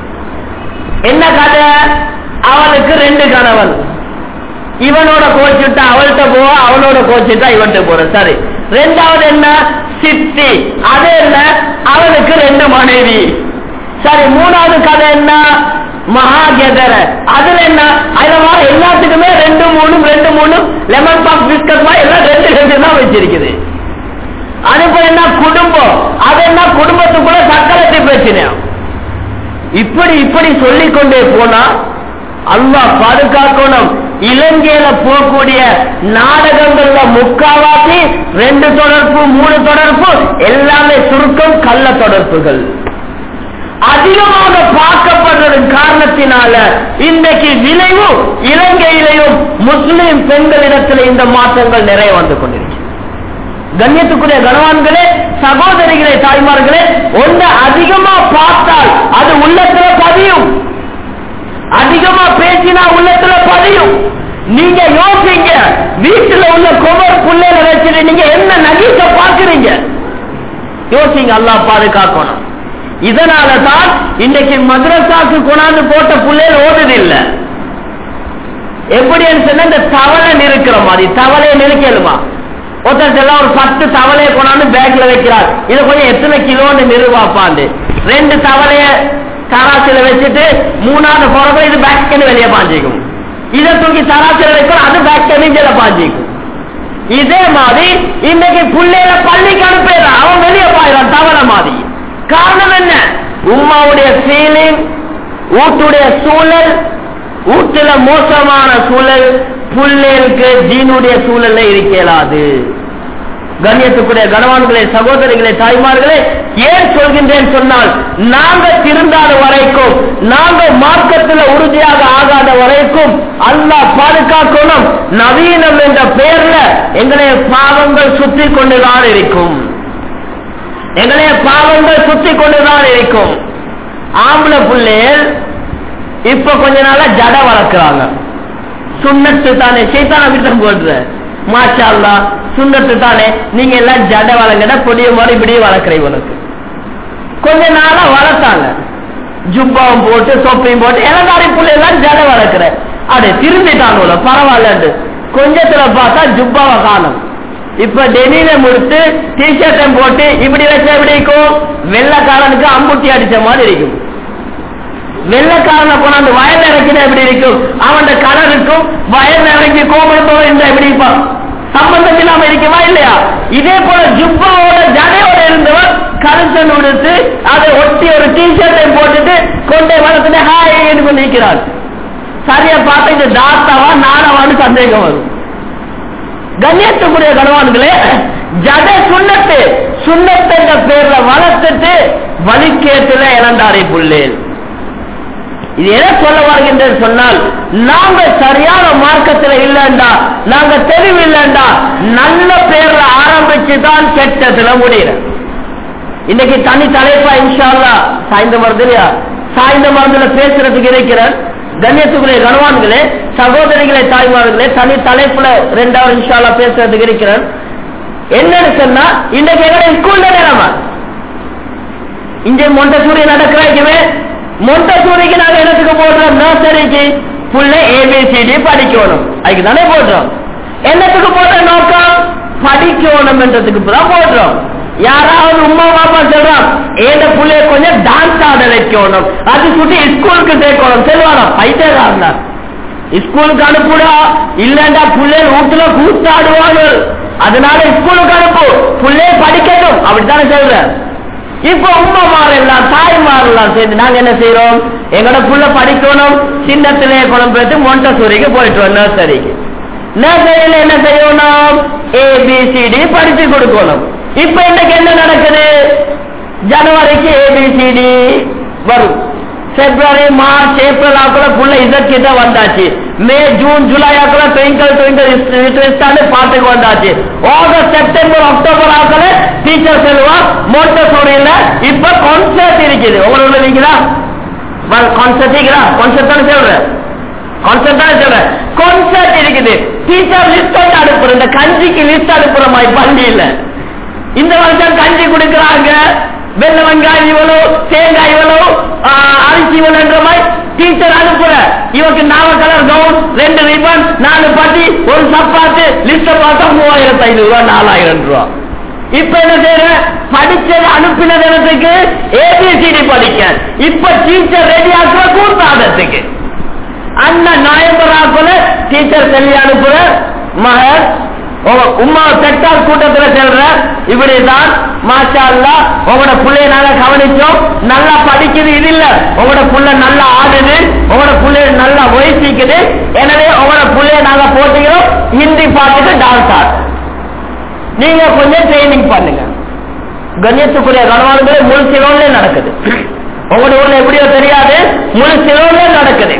என்ன கதை அவனுக்கு ரெண்டு கணவன் இவனோட கோச்சிட்டா அவள்கிட்ட போவா அவனோட கோச்சிட்டா இவன்கிட்ட போற சரி ரெண்டாவது என்ன சித்தி அது என்ன அவனுக்கு ரெண்டு மனைவி சரி மூணாவது கதை என்ன மகாகேதர அதுல என்ன அதுல வர எல்லாத்துக்குமே ரெண்டு மூணு ரெண்டு மூணு லெமன் பாப் பிஸ்கட் மாதிரி எல்லாம் ரெண்டு ரெண்டு தான் வச்சிருக்குது அதுக்கு என்ன குடும்பம் அது என்ன குடும்பத்துக்குள்ள சக்கரத்தை பிரச்சனை இப்படி இப்படி சொல்லிக் கொண்டே போனா அல்லாஹ் பாதுகாக்கணும் இலங்கையில போகக்கூடிய நாடகங்கள்ல முக்காவாசி ரெண்டு தொடர்பு மூணு தொடர்பு எல்லாமே சுருக்கம் கள்ள தொடர்புகள் அதிகமாக பார்க்கப்படுறதன் காரணத்தினால இன்றைக்கு விளைவு இலங்கையிலையும் முஸ்லிம் பெண்களிடத்தில் இந்த மாற்றங்கள் நிறைய வந்து கொண்டிருக்கிறது கண்ணியத்துக்குரிய கனவான்களே சகோதரிகளே தாய்மார்களே ஒன்று அதிகமா பார்த்தால் அது உள்ளத்துல பதியும் அதிகமா பேசினா உள்ளத்துல பதியும் நீங்க யோசிங்க வீட்டுல உள்ள குமர் புள்ளையில வச்சுட்டு நீங்க என்ன நகீச பாக்குறீங்க யோசிங்க அல்லா பாதுகாக்கணும் இதனால தான் இன்னைக்கு மദ്രസാக்கு கொண்டாந்து போட்ட புள்ளையில ஓடுதில்லை எப்படின்னு சொன்னா இந்த தவளை நிறுக்கிற மாதிரி தவளையை நிறுக்கலுமா ஒருத்தர் எல்லாம் ஒரு பத்து தவளையை கொண்டாந்து பேக்ல வைக்கிறார் இது கொஞ்சம் எத்தனை கிலோன்னு நிறுவாப்பாண்டு ரெண்டு தவளைய தராசில வச்சுட்டு மூணாவது போறப்ப இது பேக் பண்ணி வெளியே பாஞ்சிக்கும் இதை தூக்கி தராசில வைக்கும் அது பேக் பண்ணி இதில பாஞ்சிக்கும் இதே மாதிரி இன்னைக்கு பிள்ளையில பள்ளிக்கு அனுப்பிடுறான் அவன் வெளியே பாயிறான் தவளை மாதிரி காரணம் என்ன உமாவுடைய ஃபீலிங் வீட்டுடைய சூழல் வீட்டுல மோசமான சூழல் பிள்ளைகளுக்கு ஜீனுடைய சூழல்ல இருக்கலாது கண்ணியத்துக்குரிய கனவான்களே சகோதரிகளே தாய்மார்களே ஏன் சொல்கின்றேன் சொன்னால் நாங்க திருந்தாத வரைக்கும் நாங்க மார்க்கத்தில் உறுதியாக ஆகாத வரைக்கும் அல்லாஹ் பாதுகாக்கணும் நவீனம் என்ற பெயர்ல எங்களுடைய பாவங்கள் சுற்றி கொண்டுதான் இருக்கும் எங்களுடைய பாவங்கள் சுற்றி கொண்டுதான் இருக்கும் ஆம்பளை பிள்ளைகள் இப்ப கொஞ்ச நாளா ஜட வளர்க்கிறாங்க சுண்ணத்து தானே சைத்தான விட்டம் போடுற மாஷா அல்லா சுண்ணத்து தானே நீங்க எல்லாம் ஜட வளர்ங்கட பொடிய மாதிரி இப்படியே வளர்க்குற இவனுக்கு கொஞ்ச நாளா வளர்த்தாங்க ஜுப்பாவும் போட்டு சொப்பையும் போட்டு இளந்தாரி புள்ள எல்லாம் ஜட வளர்க்குற அடு திரும்பிட்டாங்க பரவாயில்லண்டு கொஞ்சத்துல பார்த்தா ஜுப்பாவை காணும் இப்ப டெனில முடித்து டிஷர்ட்டை போட்டு இப்படி வச்சா எப்படி இருக்கும் வெள்ளக்காரனுக்கு அம்புட்டி அடிச்ச மாதிரி இருக்கும் வெள்ளக்காரனை கொண்டாந்து வயல் இறக்கினா எப்படி இருக்கும் அவன் கலருக்கும் வயல் இறக்கி கோபுரத்தோட இருந்தா எப்படி இருப்பான் சம்பந்தம் இல்லாம இருக்குமா இல்லையா இதே போல ஜுப்பாவோட ஜடையோட இருந்தவன் கருத்தன் உடுத்து அதை ஒட்டி ஒரு டிஷர்ட்டை போட்டுட்டு கொண்டே வளர்த்துட்டு ஹாய் என்று நிற்கிறான் சரியா பார்த்து இந்த தாத்தாவா நானவான்னு சந்தேகம் வரும் கண்ணியத்துக்குரிய கணவான்களே ஜட சுண்ணத்து சுண்ணத்து என்ற பேர்ல வளர்த்துட்டு வலிக்கேட்டுல இழந்தாரை புள்ளேன் இது எதை சொல்ல வருகின்றது சொன்னால் நாங்க சரியான மார்க்கத்தில் இல்லைண்டா நாங்க தெளிவு இல்லைண்டா நல்ல பேர்ல ஆரம்பிச்சு தான் கெட்டதுல முடியல இன்னைக்கு தனி தலைப்பா இன்ஷால்லா சாய்ந்த மருந்து இல்லையா சாய்ந்த மருந்துல பேசுறதுக்கு இருக்கிறேன் கண்ணியத்துக்குரிய கனவான்களே சகோதரிகளே தாய்மார்களே தனி தலைப்புல ரெண்டாவது இன்ஷால்லா பேசுறதுக்கு இருக்கிறேன் என்னன்னு சொன்னா இன்னைக்கு எங்களை ஸ்கூல்ல நிலைமை இங்க மொண்டசூரி நடக்கிறாய்க்குமே மொண்டசூரிக்கு நாங்க இடத்துக்கு போடுறோம் நர்சரிக்கு புள்ள ஏபிசிடி படிக்கணும் அதுக்கு தானே போடுறோம் என்னத்துக்கு போடுற நோக்கம் படிக்கணும் என்றதுக்கு தான் போடுறோம் யாராவது உமா பாப்பா சொல்றான் ஏந்த புள்ளைய கொஞ்சம் டான்ஸ் ஆட வைக்கணும் அது சுட்டி ஸ்கூலுக்கு சேர்க்கணும் செல்வானா பைத்தியக்காரன் ஸ்கூலுக்கு அனுப்புடா இல்லண்டா பிள்ளைகள் வீட்டுல கூத்தாடுவாங்க அதனால ஸ்கூலுக்கு அனுப்பு பிள்ளை படிக்கட்டும் அப்படித்தானே சொல்ற இப்ப உமா மாறலாம் தாய் மாறலாம் சேர்ந்து நாங்க என்ன செய்யறோம் எங்களோட புள்ள படிக்கணும் சின்னத்திலே குழம்பு எடுத்து மொண்டசூரிக்கு போயிட்டு நர்சரிக்கு நர்சரியில என்ன செய்யணும் ஏபிசிடி படிச்சு கொடுக்கணும் இப்ப இன்னைக்கு என்ன நடக்குது ஜனவரிக்கு ஏபிசிடி வரும் பிப்ரவரி மார்ச் ஏப்ரல் ஆக்குல புள்ள இதற்கிட்ட வந்தாச்சு மே ஜூன் ஜூலை ஆக்குல ட்விங்கிள் ட்விங்கிள் பாட்டுக்கு வந்தாச்சு ஆகஸ்ட் செப்டம்பர் அக்டோபர் ஆக்குல டீச்சர் செல்வா மோட்டசோரியில இப்ப கான்சர்ட் இருக்குது உங்களுக்கு இருக்கீங்களா கான்சர்ட் இருக்கிறா கான்சர்ட் தானே சொல்றேன் கான்சர்ட் தானே சொல்றேன் கான்சர்ட் இருக்குது டீச்சர் லிஸ்ட் அனுப்புற இந்த கஞ்சிக்கு லிஸ்ட் அனுப்புற மாதிரி பள்ளியில இந்த வருஷம் கஞ்சி கொடுக்கறாங்க வெள்ள வெங்காயம் இவ்வளவு தேங்காய் இவ்வளவு அரிசி இவ்வளவுன்ற மாதிரி டீச்சர் அனுப்புற இவருக்கு நாலு கலர் கவுன் ரெண்டு ரிப்பன் நாலு பட்டி ஒரு சப்பாத்து லிஸ்ட பார்த்தா மூவாயிரத்தி ஐநூறு ரூபாய் நாலாயிரம் ரூபாய் இப்ப என்ன செய்யற படிச்சது அனுப்பின தினத்துக்கு ஏபிசிடி படிக்க இப்ப டீச்சர் ரெடி ஆக்குற கூட்டாதத்துக்கு அண்ணன் நாயம்பராக்குல டீச்சர் சொல்லி அனுப்புற மகர் உமா செக்டார் கூட்டத்துல செல்ற இப்படிதான் மாஷா அல்லா உங்களோட பிள்ளைய நாங்க கவனிச்சோம் நல்லா படிக்குது இது இல்ல உங்களோட புள்ள நல்லா ஆடுது உங்களோட பிள்ளைய நல்லா வயசிக்குது எனவே உங்களோட பிள்ளைய நாங்க போட்டுக்கிறோம் ஹிந்தி பாட்டுக்கு டான்ஸ் ஆடு நீங்க கொஞ்சம் ட்ரைனிங் பண்ணுங்க கண்ணியத்துக்குரிய கனவான்களே முழு சிலோன்ல நடக்குது உங்களோட ஊர்ல எப்படியோ தெரியாது முழு சிலோன்ல நடக்குது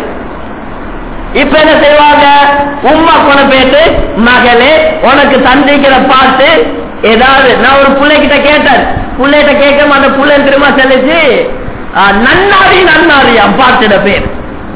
இப்ப என்ன செய்வாங்க உம்மா கொண்டு போயிட்டு மகளே உனக்கு தந்திக்கிற பாட்டு ஏதாவது நான் ஒரு பிள்ளைகிட்ட கேட்டேன் பிள்ளைகிட்ட கேட்க அந்த பிள்ளை திரும்ப சொல்லிச்சு நன்னாரி நன்னாரியாம் பாட்டுட பேர்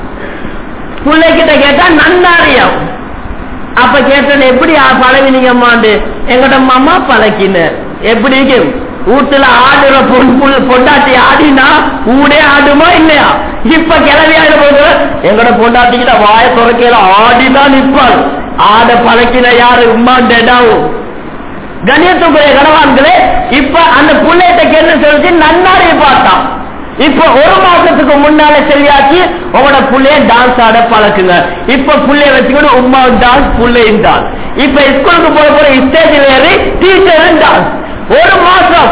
பிள்ளைகிட்ட கேட்டா நன்னாரியாம் அப்ப கேட்டேன் எப்படி பழகினீங்கம்மாண்டு எங்கட மாமா பழக்கின எப்படி வீட்டுல ஆடுற பொன் புல் பொண்டாட்டி ஆடினா ஊடே ஆடுமா இல்லையா இப்ப கிளவி ஆயிட போது எங்கட பொண்டாட்டிக்கிட்ட வாய துறக்கையில ஆடிதான் நிற்பாள் ஆட பழக்கின யாரு உமா டெடாவும் கணியத்துக்குரிய கணவான்களே இப்ப அந்த புள்ளைகிட்ட என்ன சொல்லிச்சு நன்னாரி பார்த்தான் இப்ப ஒரு மாசத்துக்கு முன்னால சொல்லியாச்சு உங்களோட புள்ளைய டான்ஸ் ஆட பழக்குங்க இப்ப புள்ளைய வச்சுக்கிட்டு உமா டான்ஸ் புள்ளையும் டான்ஸ் இப்ப ஸ்கூலுக்கு போற போற ஸ்டேஜில் ஏறி டீச்சரும் டான்ஸ் ஒரு மாசம்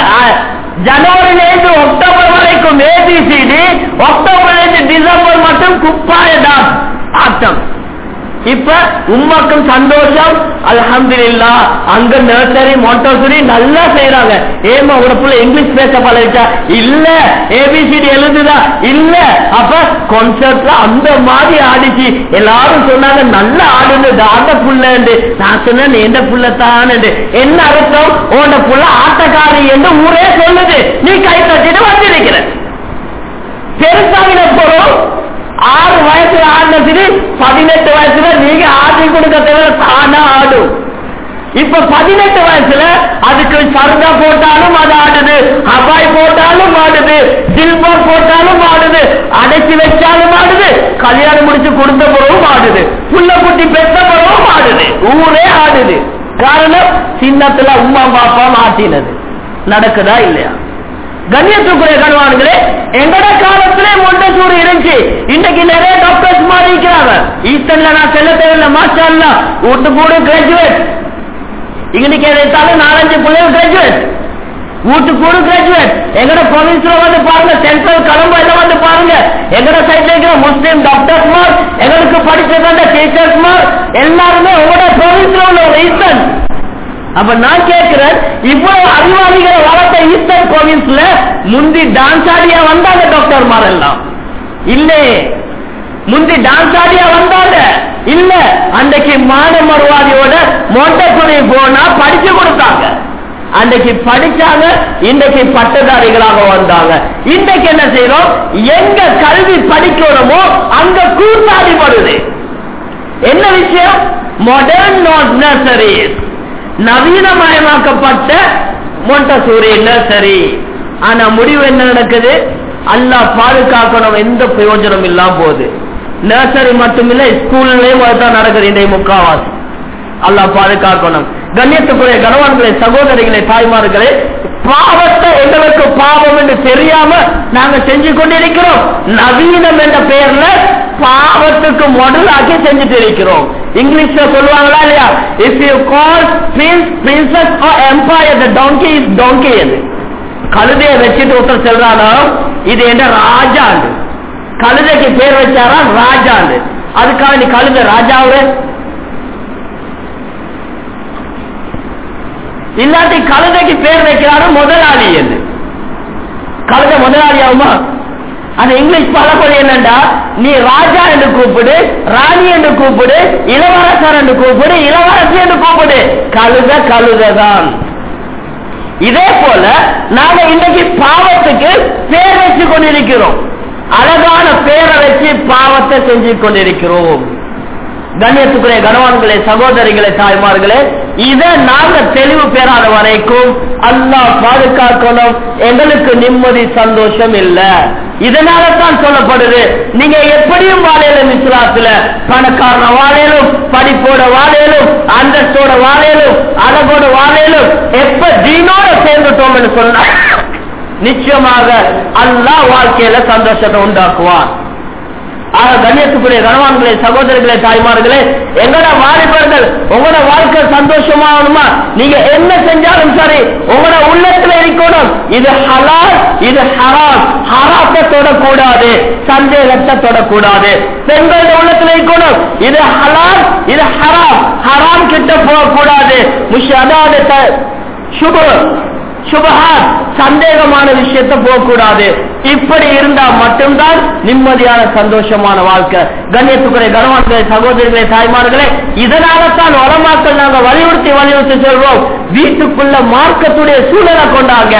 ஜனவரில இருந்து அக்டோபர் வரைக்கும் ஏபிசிடி அக்டோபர்ல இருந்து டிசம்பர் மட்டும் குப்பாய டான்ஸ் ஆட்டம் இப்ப உமாக்கும் சந்தோஷம் அலமதுல்லா அங்க நர்சரி மோட்டோசரி நல்லா செய்யறாங்க ஏமா ஒரு புள்ள இங்கிலீஷ் பேச பழகிச்சா இல்ல ஏபிசிடி எழுதுதா இல்ல அப்ப கான்சர்ட்ல அந்த மாதிரி ஆடிச்சு எல்லாரும் சொன்னாங்க நல்லா ஆடுது அந்த புள்ளண்டு நான் சொன்னேன் எந்த புள்ள தான் என்ன அர்த்தம் உன்ன புள்ள ஆட்டக்காரி என்று ஊரே சொல்லுது நீ கை தட்டிட்டு வந்திருக்கிற பெருசாகின போறோம் ஆறு வயசுல ஆடினதுக்கு பதினெட்டு வயசுல நீங்க ஆடி கொடுக்க தேவை தானா ஆடும் இப்ப பதினெட்டு வயசுல அதுக்கு சர்தா போட்டாலும் அது ஆடுது ஹபாய் போட்டாலும் ஆடுது சில்வர் போட்டாலும் ஆடுது அடைச்சி வச்சாலும் ஆடுது கல்யாணம் முடிச்சு கொடுத்த பிறகும் ஆடுது புள்ள குட்டி பெற்ற பிறகும் ஆடுது ஊரே ஆடுது காரணம் சின்னத்துல உமா பாப்பா மாட்டினது நடக்குதா இல்லையா கண்ணியத்துக்குரிய கணவான்களே எங்கட காலத்திலே மொண்டசூர் இருந்துச்சு இன்னைக்கு நிறைய டாக்டர்ஸ் மாறி இருக்கிறாங்க ஈஸ்டர்ல நான் செல்ல தேவையில்ல மாஷா வீட்டு கூட கிராஜுவேட் இன்னைக்கு எதைத்தாலும் நாலஞ்சு பிள்ளைகள் கிராஜுவேட் வீட்டு கூட கிராஜுவேட் எங்கட ப்ரொவின்ஸ்ல வந்து பாருங்க சென்ட்ரல் கலம்பையில வந்து பாருங்க எங்கட சைட்ல இருக்கிற முஸ்லீம் டாக்டர்ஸ் மார் எங்களுக்கு படிச்ச டீச்சர்ஸ் மார் எல்லாருமே உங்களோட ப்ரொவின்ஸ்ல உள்ள ஒரு ஈஸ்டர்ன் அப்ப நான் கேட்கிறேன் இவ்வளவு அறிவாளிகளை வளர்த்த ஈஸ்டர்ன் ப்ரொவின்ஸ்ல முந்தி டான்ஸ் ஆடியா வந்தாங்க டாக்டர் மாரெல்லாம் இல்லே முந்தி டான்ஸ் ஆடியா வந்தாங்க இல்ல அன்றைக்கு மான மறுவாதியோட மொட்டைக்குடி போனா படிச்சு கொடுத்தாங்க அன்றைக்கு படிச்சாங்க இன்றைக்கு பட்டதாரிகளாக வந்தாங்க இன்றைக்கு என்ன செய்யறோம் எங்க கல்வி படிக்கணுமோ அங்க கூட்டாடி படுது என்ன விஷயம் மாடர்ன் நாட் நர்சரிஸ் நவீனமயமாக்கப்பட்ட மொண்டசூரி நர்சரி ஆனா முடிவு என்ன நடக்குது அல்லாஹ் பாதுகாக்கணும் எந்த பிரயோஜனம் இல்லாம போகுது நர்சரி மட்டுமில்ல ஸ்கூல்லயும் அதுதான் நடக்குது இன்றைய முக்காவாசி அல்லாஹ் பாதுகாக்கணும் கண்ணியத்துக்குரிய கணவான்களே சகோதரிகளே தாய்மார்களே பாவத்தை எங்களுக்கு பாவம் என்று தெரியாம நாங்க செஞ்சு கொண்டிருக்கிறோம் நவீனம் என்ற பெயர்ல பாவத்துக்கு மொடலாக்கி செஞ்சுட்டு இருக்கிறோம் இங்கிலீஷ்ல சொல்லுவாங்களா இல்லையா if you call prince princess empire the donkey is donkey அது கழுதையை வச்சுட்டு ஒருத்தர் சொல்றானோ இது என்ன ராஜாண்டு கழுதைக்கு பேர் வச்சாரா ராஜாண்டு அதுக்காக நீ கழுதை ராஜாவு இல்லாட்டி கழுதைக்கு பேர் வைக்கிறாரு முதலாளி என்று கழுதை முதலாளி ஆகுமா அந்த இங்கிலீஷ் பழமொழி என்னண்டா நீ ராஜா என்று கூப்பிடு ராணி என்று கூப்பிடு இளவரசர் என்று கூப்பிடு இளவரசி என்று கூப்பிடு கழுத கழுததான் இதே போல நாம இன்னைக்கு பாவத்துக்கு பேர் வச்சு கொண்டிருக்கிறோம் அழகான பேரை வச்சு பாவத்தை செஞ்சு கொண்டிருக்கிறோம் கண்ணியத்துக்குரிய கனவான்களே சகோதரிகளே தாய்மார்களே இதை நாங்க தெளிவு பெறாத வரைக்கும் அல்லாஹ் பாதுகாக்கணும் எங்களுக்கு நிம்மதி சந்தோஷம் இல்ல இதனால தான் சொல்லப்படுது நீங்க எப்படியும் வாழையிலும் இஸ்லாத்துல பணக்காரன வாழையிலும் படிப்போட வாழையிலும் அந்தஸ்தோட வாழையிலும் அழகோட வாழையிலும் எப்ப தீனோட சேர்ந்துட்டோம் சொன்னா நிச்சயமாக அல்லாஹ் வாழ்க்கையில சந்தோஷத்தை உண்டாக்குவான் ஆக கண்ணியத்துக்குரிய கணவான்களே சகோதரர்களே தாய்மார்களே எங்கட வாலிபர்கள் உங்களோட வாழ்க்கை சந்தோஷமாகணுமா நீங்க என்ன செஞ்சாலும் சரி உங்களோட உள்ளத்துல இருக்கணும் இது ஹலால் இது ஹராம் ஹராத்தை தொடக்கூடாது சந்தேகத்தை தொடக்கூடாது பெண்களோட உள்ளத்துல இருக்கணும் இது ஹலால் இது ஹராம் ஹராம் கிட்ட போகக்கூடாது முஷ் அதாவது த- சுப சுபஹாத் சந்தேகமான விஷயத்தை போகக்கூடாது இப்படி இருந்தா மட்டும்தான் நிம்மதியான சந்தோஷமான வாழ்க்கை கண்ணியத்துக்குறை கனவான்களே சகோதரிகளே தாய்மார்களே இதனால தான் உலமாக்கள் நாங்க வலியுறுத்தி வலியுறுத்தி சொல்றோம் வீட்டுக்குள்ள மார்க்கத்துடைய சூழலை கொண்டாங்க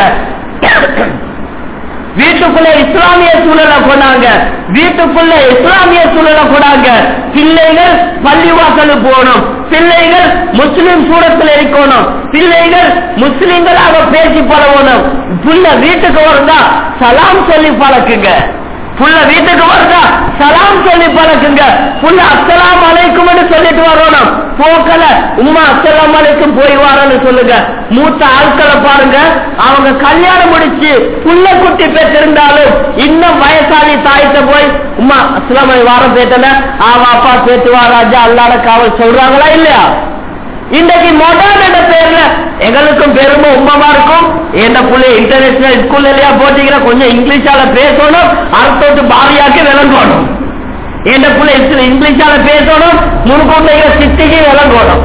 வீட்டுக்குள்ள இஸ்லாமிய சூழலை கொண்டாங்க வீட்டுக்குள்ள இஸ்லாமிய சூழலை கொண்டாங்க பிள்ளைகள் பள்ளிவாசலுக்கு போகணும் பிள்ளைகள் முஸ்லிம் சூரத்தில் இருக்கணும் பிள்ளைகள் முஸ்லிம்களாக பேசி பழகணும் புள்ள வீட்டுக்கு வருதா சலாம் சொல்லி பழக்குங்க புள்ள வீட்டுக்கு வருதா சலாம் சொல்லி பழக்குங்க புள்ள அஸ்ஸலாம் அலைக்கும் சொல்லிட்டு வரணும் போக்கல உமா அஸ்ஸலாம் அலைக்கும் போய் வரன்னு சொல்லுங்க மூத்த ஆட்களை பாருங்க அவங்க கல்யாணம் முடிச்சு புள்ள குட்டி பெற்றிருந்தாலும் இன்னும் வயசாளி தாய்த்த போய் உமா அஸ்லாம் வாரம் பேட்டல ஆவா அப்பா பேட்டு வாராஜா அல்லாட காவல் சொல்றாங்களா இல்லையா இன்றைக்கு மொடர்ன் என்ற பேர்ல எங்களுக்கும் பெருமை உண்மமா இருக்கும் எந்த புள்ளை இன்டர்நேஷனல் ஸ்கூல்ல இல்லையா போட்டீங்கன்னா கொஞ்சம் இங்கிலீஷால பேசணும் அர்த்தத்து பாரியாக்கி விளங்கணும் எந்த புள்ளை இங்கிலீஷால பேசணும் முன்கூட்டையில சித்திக்கு விளங்கணும்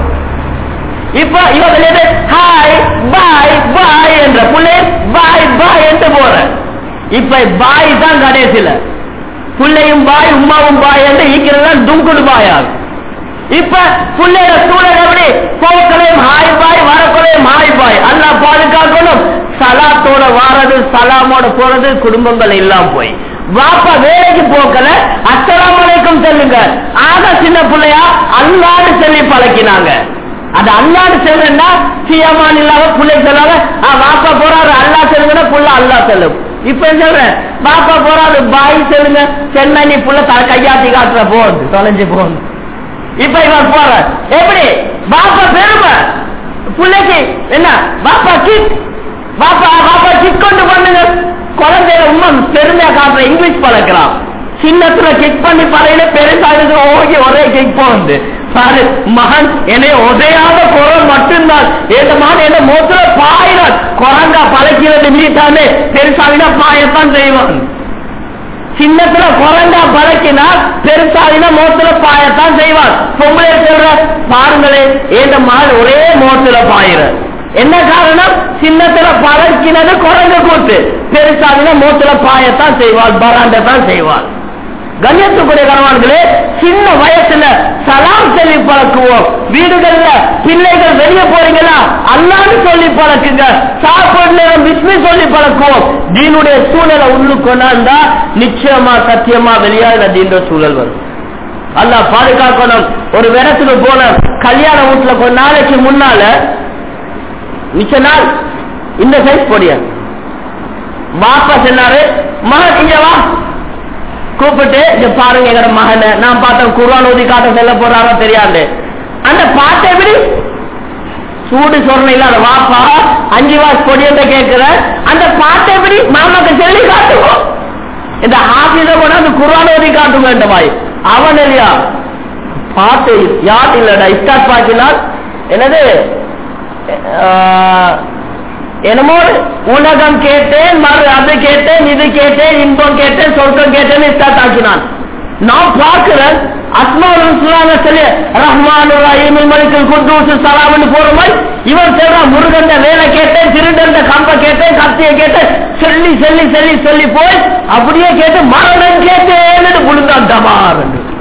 இப்ப இவங்க ஹாய் பாய் பாய் என்ற புள்ளை பாய் பாய் என்று போற இப்ப பாய் தான் கடைசியில புள்ளையும் பாய் உமாவும் பாய் என்று ஈக்கிறது துங்குடு பாயாகும் இப்ப புள்ளைய சூழல் எப்படி போக்களையும் ஹாய் பாய் வரக்குறையும் ஹாய் பாய் அல்லா பாதுகாக்கணும் சலாத்தோட வாரது சலாமோட போறது குடும்பங்கள் இல்லாம போய் வாப்பா வேலைக்கு போக்கல அஸ்ஸலாமு அலைக்கும் சொல்லுங்க ஆக சின்ன பிள்ளையா அல்லாடு சொல்லி பழக்கினாங்க அது அல்லாடு செல்லுன்னா சியமான் இல்லாம பிள்ளை சொல்லாம வாப்பா போறாரு அல்லா சொல்லுங்கன்னா புள்ள அல்லா சொல்லும் இப்ப என்ன சொல்றேன் பாப்பா போறாரு பாய் சொல்லுங்க சென்னை நீ புள்ள த- கையாட்டி காட்டுற போகுது தொலைஞ்சு போகுது இப்ப இவன் போற எப்படி பாப்பா பெருமை பிள்ளைக்கு என்ன பாப்பா கிக் பாப்பா பாப்பா கிக் கொண்டு பண்ணுங்க குழந்தைய உண்மை பெருமையா காட்டுற இங்கிலீஷ் பழக்கலாம் சின்னத்துல கிக் பண்ணி பழையில பெருசாக ஓகே ஒரே கிக் போகுது பாரு மகன் என்னை உதையாத குரல் மட்டும்தான் ஏத மாதிரி என்ன மோத்துல பாயிரம் குரங்கா பழக்கிறது நீட்டாமே பெருசாவினா பாயத்தான் செய்வான் சின்னத்துல குறைந்தா பழக்கினா பெருசாலினா மோத்துல பாயத்தான் செய்வான் பொம்பளை சொல்ற பாருங்களே இந்த மால் ஒரே மோத்துல பாயிர என்ன காரணம் சின்னத்துல பழக்கினது குறைஞ்ச கூத்து பெருசாலினா மோத்துல பாயத்தான் செய்வாள் பராண்ட தான் செய்வாள் கண்ணியத்துக்குரிய கணவான்களே சின்ன வயசுல சலாம் சொல்லி பழக்குவோம் வீடுகள்ல பிள்ளைகள் வெளியே போறீங்களா அல்லான்னு சொல்லி பழக்குங்க சாப்பாடு நேரம் விஸ்மி சொல்லி பழக்குவோம் தீனுடைய சூழலை உள்ளு கொண்டாந்தா நிச்சயமா சத்தியமா வெளியாக தீன்ற சூழல் வரும் அல்லாஹ் பாதுகாக்கணும் ஒரு இடத்துக்கு போன கல்யாண வீட்டுல கொஞ்ச நாளைக்கு முன்னால மிச்ச நாள் இந்த சைஸ் பொடிய பாப்பா சொன்னாரு மகன் இங்க வா கூப்பிட்டு இங்க பாருங்க எங்கட மகனை நான் பார்த்தேன் குர்ஆன் ஓதி காட்ட சொல்ல போறாரோ தெரியாது அந்த பாட்டு எப்படி சூடு சொரணை இல்லாத வாப்பா அஞ்சு வாஸ் கொடியத்தை கேட்கிற அந்த பாட்டை எப்படி மாமாக்கு சொல்லி காட்டுவோம் இந்த ஆபீஸ கொண்டாந்து குரான் ஓதி காட்டுங்க இந்த வாய் அவன் இல்லையா பாட்டு யார் இல்லடா இஸ்டாட் பாக்கினால் என்னது ஆஹ், என்னமோ உலகம் கேட்டேன் மறு அது கேட்டேன் இது கேட்டேன் இன்பம் கேட்டேன் சொர்க்கம் கேட்டேன்னு இஸ்டாட் ஆக்கினான் நான் பார்க்கிறேன் அஸ்மாவுல் சுலாங்க சொல்லி ரஹ்மான் ரஹீம் மலிக்கல் குத்தூஸ் சலாம்னு போற மாதிரி இவன் சொல்றான் முருகன் வேலை கேட்டேன் திருடன் கம்ப கேட்டேன் கத்திய கேட்டேன் சொல்லி சொல்லி சொல்லி சொல்லி போய் அப்படியே கேட்டு மரணம் கேட்டேன்னு புழுந்தான் டமார்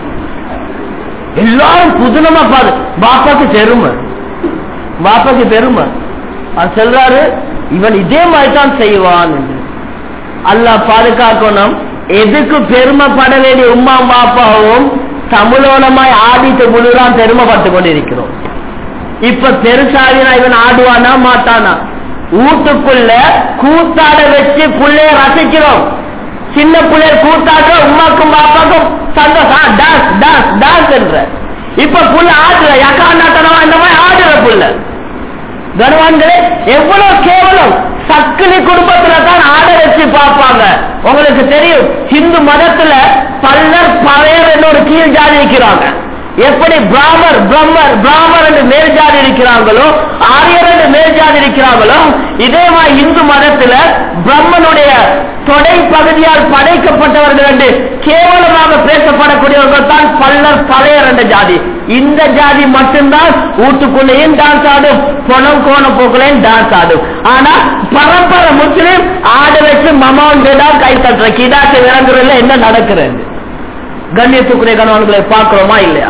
எல்லாரும் புதுனமா பாரு பாப்பாக்கு பெருமை பாப்பாக்கு பெருமை அது சொல்றாரு இவன் இதே மாதிரி தான் செய்வான் என்று அல்லாஹ் பாதுகாக்கணும் எதுக்கு பெருமைப்பட வேண்டிய உம்மா பாப்பாவும் தமிழோலமாய் ஆடிட்டு முழுதான் பெருமைப்பட்டு கொண்டிருக்கிறோம் இப்ப பெருசாவினா இவன் ஆடுவானா மாட்டானா வீட்டுக்குள்ள கூத்தாட வச்சு புள்ளைய ரசிக்கிறோம் சின்ன பிள்ளைய கூத்தாட்ட உமாக்கும் பாப்பாக்கும் சந்தோஷம் டான்ஸ் டான்ஸ் டான்ஸ் என்ற இப்ப புள்ள ஆடுற யக்காண்டாட்டனமா இந்த மாதிரி ஆடுற புள்ள கனவான்களே எவ்வளவு கேவலம் சக்கிலி குடும்பத்துல தான் ஆட வச்சு பார்ப்பாங்க உங்களுக்கு தெரியும் ஹிந்து மதத்துல பல்லர் பழையர் என்ற ஒரு கீழ் ஜாதி இருக்கிறாங்க எப்படி பிராமர் பிரம்மர் பிராமர் என்று மேல் ஜாதி இருக்கிறாங்களோ ஆரியர் என்று மேல் ஜாதி இருக்கிறாங்களோ இதே மாதிரி இந்து மதத்துல பிரம்மனுடைய தொடை பகுதியால் படைக்கப்பட்டவர்கள் என்று கேவலமாக பேசப்படக்கூடியவர்கள் தான் பல்லர் பழையர் என்ற ஜாதி இந்த ஜாதி மட்டும்தான் வீட்டுக்குள்ளேயும் டான்ஸ் ஆடும் பொணம் கோண போக்குலையும் டான்ஸ் ஆடும் ஆனா பரம்பரை முஸ்லிம் ஆடு வச்சு மமான் பேடா கை தட்டுற கிடாக்கு இறங்குறதுல என்ன நடக்கிறது கண்ணியத்துக்குரிய கணவன்களை பார்க்கிறோமா இல்லையா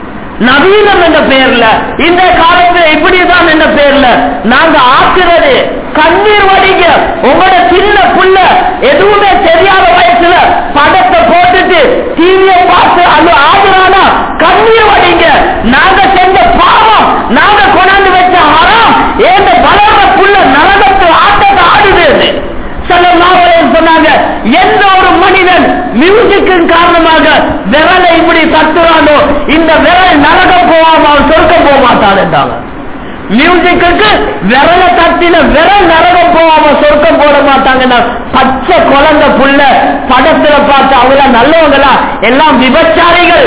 நவீனம் என்ற பெயர்ல இந்த காலத்துல இப்படிதான் என்ற பெயர்ல நாங்க ஆக்குறது கண்ணீர் வடிங்க உங்களோட சின்ன புள்ள எதுவுமே தெரியாத வயசுல படத்தை போட்டுட்டு டிவியை பார்த்து அது ஆகுறானா கண்ணீர் வடிங்க நாங்க செஞ்ச பாவம் நாங்க கொண்டாந்து வச்ச ஹராம் ஏந்த வளர்ந்த புள்ள நரகத்து ஆட்டத்தை ஆடுது அது. ஸல்லல்லாஹு அலைஹி சொன்னாங்க எந்த ஒரு மனிதன் மியூசிக்கின் காரணமாக விரலை இப்படி தட்டுறானோ இந்த விரல் நரகம் போகாம அவன் சொர்க்கம் போக மாட்டான் என்றாங்க மியூசிக்கு விரல தட்டின விரல் நரகம் போகாம சொர்க்கம் போட மாட்டாங்கன்னா பச்சை குழந்தை புள்ள படத்துல பார்த்து அவங்க நல்லவங்களா எல்லாம் விபச்சாரிகள்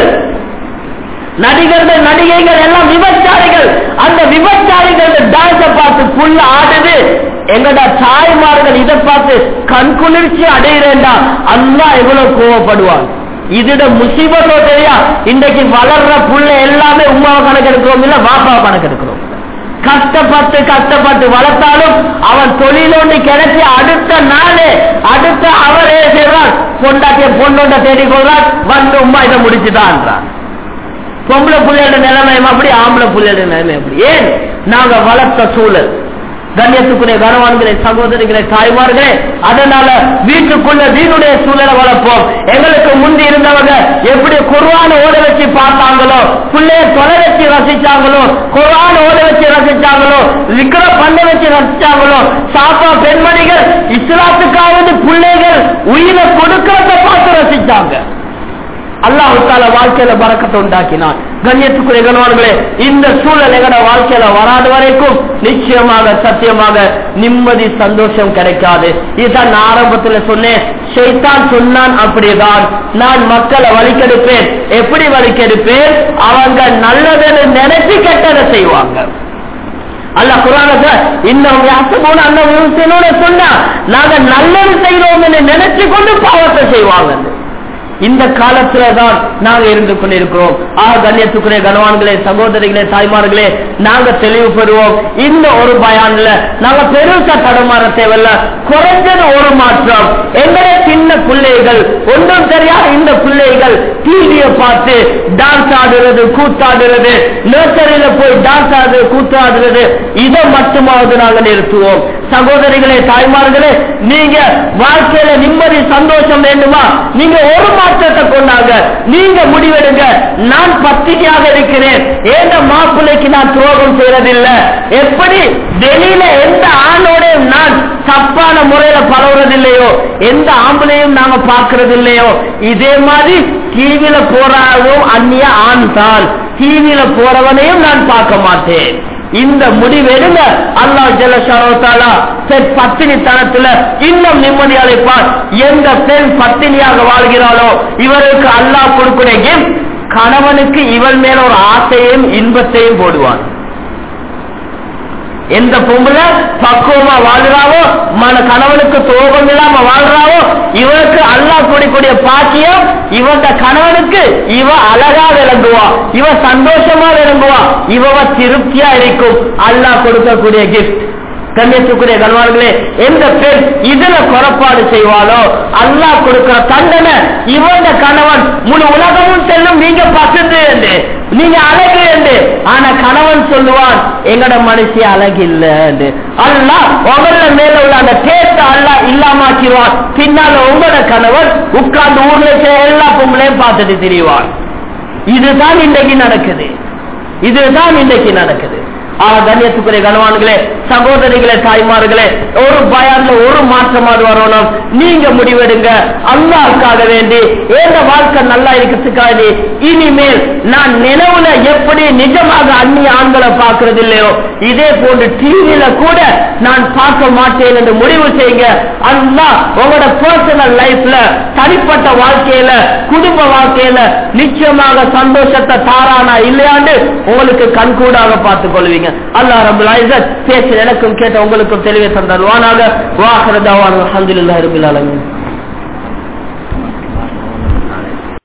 நடிகர்கள் நடிகைகள் எல்லாம் விபச்சாரிகள் அந்த விபச்சாரிகள் டான்ஸ பார்த்து புல்ல ஆடுது எங்கடா தாய்மார்கள் இதை பார்த்து கண் குளிர்ச்சி அடையிறேன்டா அல்லா எவ்வளவு கோவப்படுவான் இதோட முசிபத்தோ தெரியா இன்றைக்கு வளர்ற புள்ள எல்லாமே உமாவை கணக்கெடுக்கிறோம் இல்ல பாப்பாவை கணக்கெடுக்கிறோம் கஷ்டப்பட்டு கஷ்டப்பட்டு வளர்த்தாலும் அவன் தொழிலோண்டு கிடைச்சி அடுத்த நாளே அடுத்த அவரே செய்வான் பொண்டாட்டிய பொண்ணோண்ட தேடிக் கொள்றான் வந்து உமா இதை முடிச்சுதான்றான் பொம்பளை புள்ளையோட நிலைமை அப்படி ஆம்பளை புள்ளையோட நிலைமை அப்படி ஏன் நாங்க வளர்த்த சூழல் கண்ணியத்துக்குரிய கனவான்களே சகோதரிகளே தாய்மார்களே அதனால வீட்டுக்குள்ள வீடுடைய சூழலை வளர்ப்போம் எங்களுக்கு முந்தி இருந்தவங்க எப்படி குர்வான ஓட வச்சு பார்த்தாங்களோ பிள்ளைய தொலை வச்சு ரசிச்சாங்களோ குர்வான ஓட வச்சு ரசிச்சாங்களோ விக்கிர பண்ண வச்சு ரசிச்சாங்களோ சாப்பா பெண்மணிகள் இஸ்லாத்துக்காவது பிள்ளைகள் உயிரை கொடுக்கறத பார்த்து ரசிச்சாங்க அல்லாஹு தால வாழ்க்கையில பறக்கத்தை உண்டாக்கினான் கண்ணியத்துக்குரிய கணவான்களே இந்த சூழல் எங்கட வாழ்க்கையில வராத வரைக்கும் நிச்சயமாக சத்தியமாக நிம்மதி சந்தோஷம் கிடைக்காது இதுதான் நான் ஆரம்பத்துல சொன்னேன் ஷைத்தான் சொன்னான் அப்படிதான் நான் மக்களை வழிக்கெடுப்பேன் எப்படி வழிக்கெடுப்பேன் அவங்க நல்லதுன்னு நினைச்சு கெட்டதை செய்வாங்க அல்ல குரானத்தை இன்னும் யாசமோன அண்ணன் சொன்னா நாங்க நல்லது செய்யறோம் நினைச்சு கொண்டு பாவத்தை செய்வாங்க இந்த காலத்துல தான் நாங்க இருந்து கொண்டிருக்கிறோம் ஆக கண்ணியத்துக்குரிய கனவான்களே சகோதரிகளே தாய்மார்களே நாங்க தெளிவு பெறுவோம் இந்த ஒரு பயான்ல நாங்க பெருசா தடமாற தேவையில்ல குறைஞ்சது ஒரு மாற்றம் எங்கட சின்ன பிள்ளைகள் ஒன்றும் தெரியாத இந்த பிள்ளைகள் டிவியை பார்த்து டான்ஸ் ஆடுறது கூத்தாடுறது நர்சரியில போய் டான்ஸ் ஆடுறது கூத்தாடுறது இதை மட்டுமாவது நாங்க நிறுத்துவோம் சகோதரிகளே தாய்மார்களே நீங்க வாழ்க்கையில நிம்மதி சந்தோஷம் வேண்டுமா நீங்க ஒரு மாற்றத்தை கொண்டாங்க நீங்க முடிவெடுங்க நான் பத்தினியாக இருக்கிறேன் ஏந்த மாப்பிள்ளைக்கு நான் துரோகம் செய்யறதில்லை எப்படி வெளியில எந்த ஆணோடையும் நான் தப்பான முறையில பரவுறதில்லையோ எந்த ஆம்பளையும் நாங்க பார்க்கறது இல்லையோ இதே மாதிரி டிவியில போறாவும் அந்நிய ஆண் தான் டிவியில போறவனையும் நான் பார்க்க மாட்டேன் இந்த முடிவு எடுங்க அல்லாஹ் ஜலசாரோத்தாலா பெண் பத்தினித்தனத்துல இன்னும் நிம்மதி அளிப்பார் எந்த பெண் பத்தினியாக வாழ்கிறாளோ இவருக்கு அல்லாஹ் கொடுக்கிற gift கணவனுக்கு இவள் மேல ஒரு ஆசையையும் இன்பத்தையும் போடுவான் எந்த பொம்பளை பக்குவமா வாழ்றாவோ மன கணவனுக்கு துரோகம் இல்லாம வாழ்றாவோ இவருக்கு அல்லாஹ் கூடிய பாக்கியம் இவங்க கணவனுக்கு இவ அழகா விளங்குவா இவ சந்தோஷமா விளங்குவா இவ திருப்தியா இருக்கும் அல்லாஹ் கொடுக்கக்கூடிய கிஃப்ட் கண்ணியத்துக்குரிய கணவான்களே எந்த பெண் இதுல குறப்பாடு செய்வாளோ அல்லாஹ் கொடுக்கிற தண்டனை இவங்க கணவன் முழு உலகமும் செல்லும் நீங்க பசுந்து என்று நீங்க அழகு என்று ஆனா கணவன் சொல்லுவான் எங்கட மனுஷி அழகு இல்ல என்று அல்லாஹ் உங்கள மேல உள்ள அந்த டேஸ்ட் அல்லாஹ் இல்லாமாக்கிடுவான் பின்னால உங்களோட கணவன் உட்கார்ந்து ஊர்ல இருக்கிற எல்லா பொம்பளையும் பார்த்துட்டு திரிவான் இதுதான் இன்றைக்கு நடக்குது இதுதான் இன்றைக்கு நடக்குது ஆக கண்ணியத்துக்குரிய கனவான்களே சகோதரிகளே தாய்மார்களே ஒரு பயன்ல ஒரு மாற்றமாடு வரணும் நீங்க முடிவெடுங்க அல்லாவுக்காக வேண்டி ஏந்த வாழ்க்கை நல்லா இருக்கிறதுக்காக இனிமேல் நான் நினைவுல எப்படி நிஜமாக அந்நிய ஆண்களை பார்க்கறது இல்லையோ இதே போன்று டிவியில கூட நான் பார்க்க மாட்டேன் என்று முடிவு செய்யுங்க அல்லா உங்களோட பர்சனல் லைஃப்ல தனிப்பட்ட வாழ்க்கையில குடும்ப வாழ்க்கையில நிச்சயமாக சந்தோஷத்தை தாரானா இல்லையாண்டு உங்களுக்கு கண்கூடாக பார்த்துக் கொள்வீங்க அல்லா ரபுல் ஐசத் பேச்சு எனக்கும் கேட்ட உங்களுக்கும் தெளிவை தந்தருவானாக வாக்குறதாவான அலமதுல்லா ரபுல் அலமின்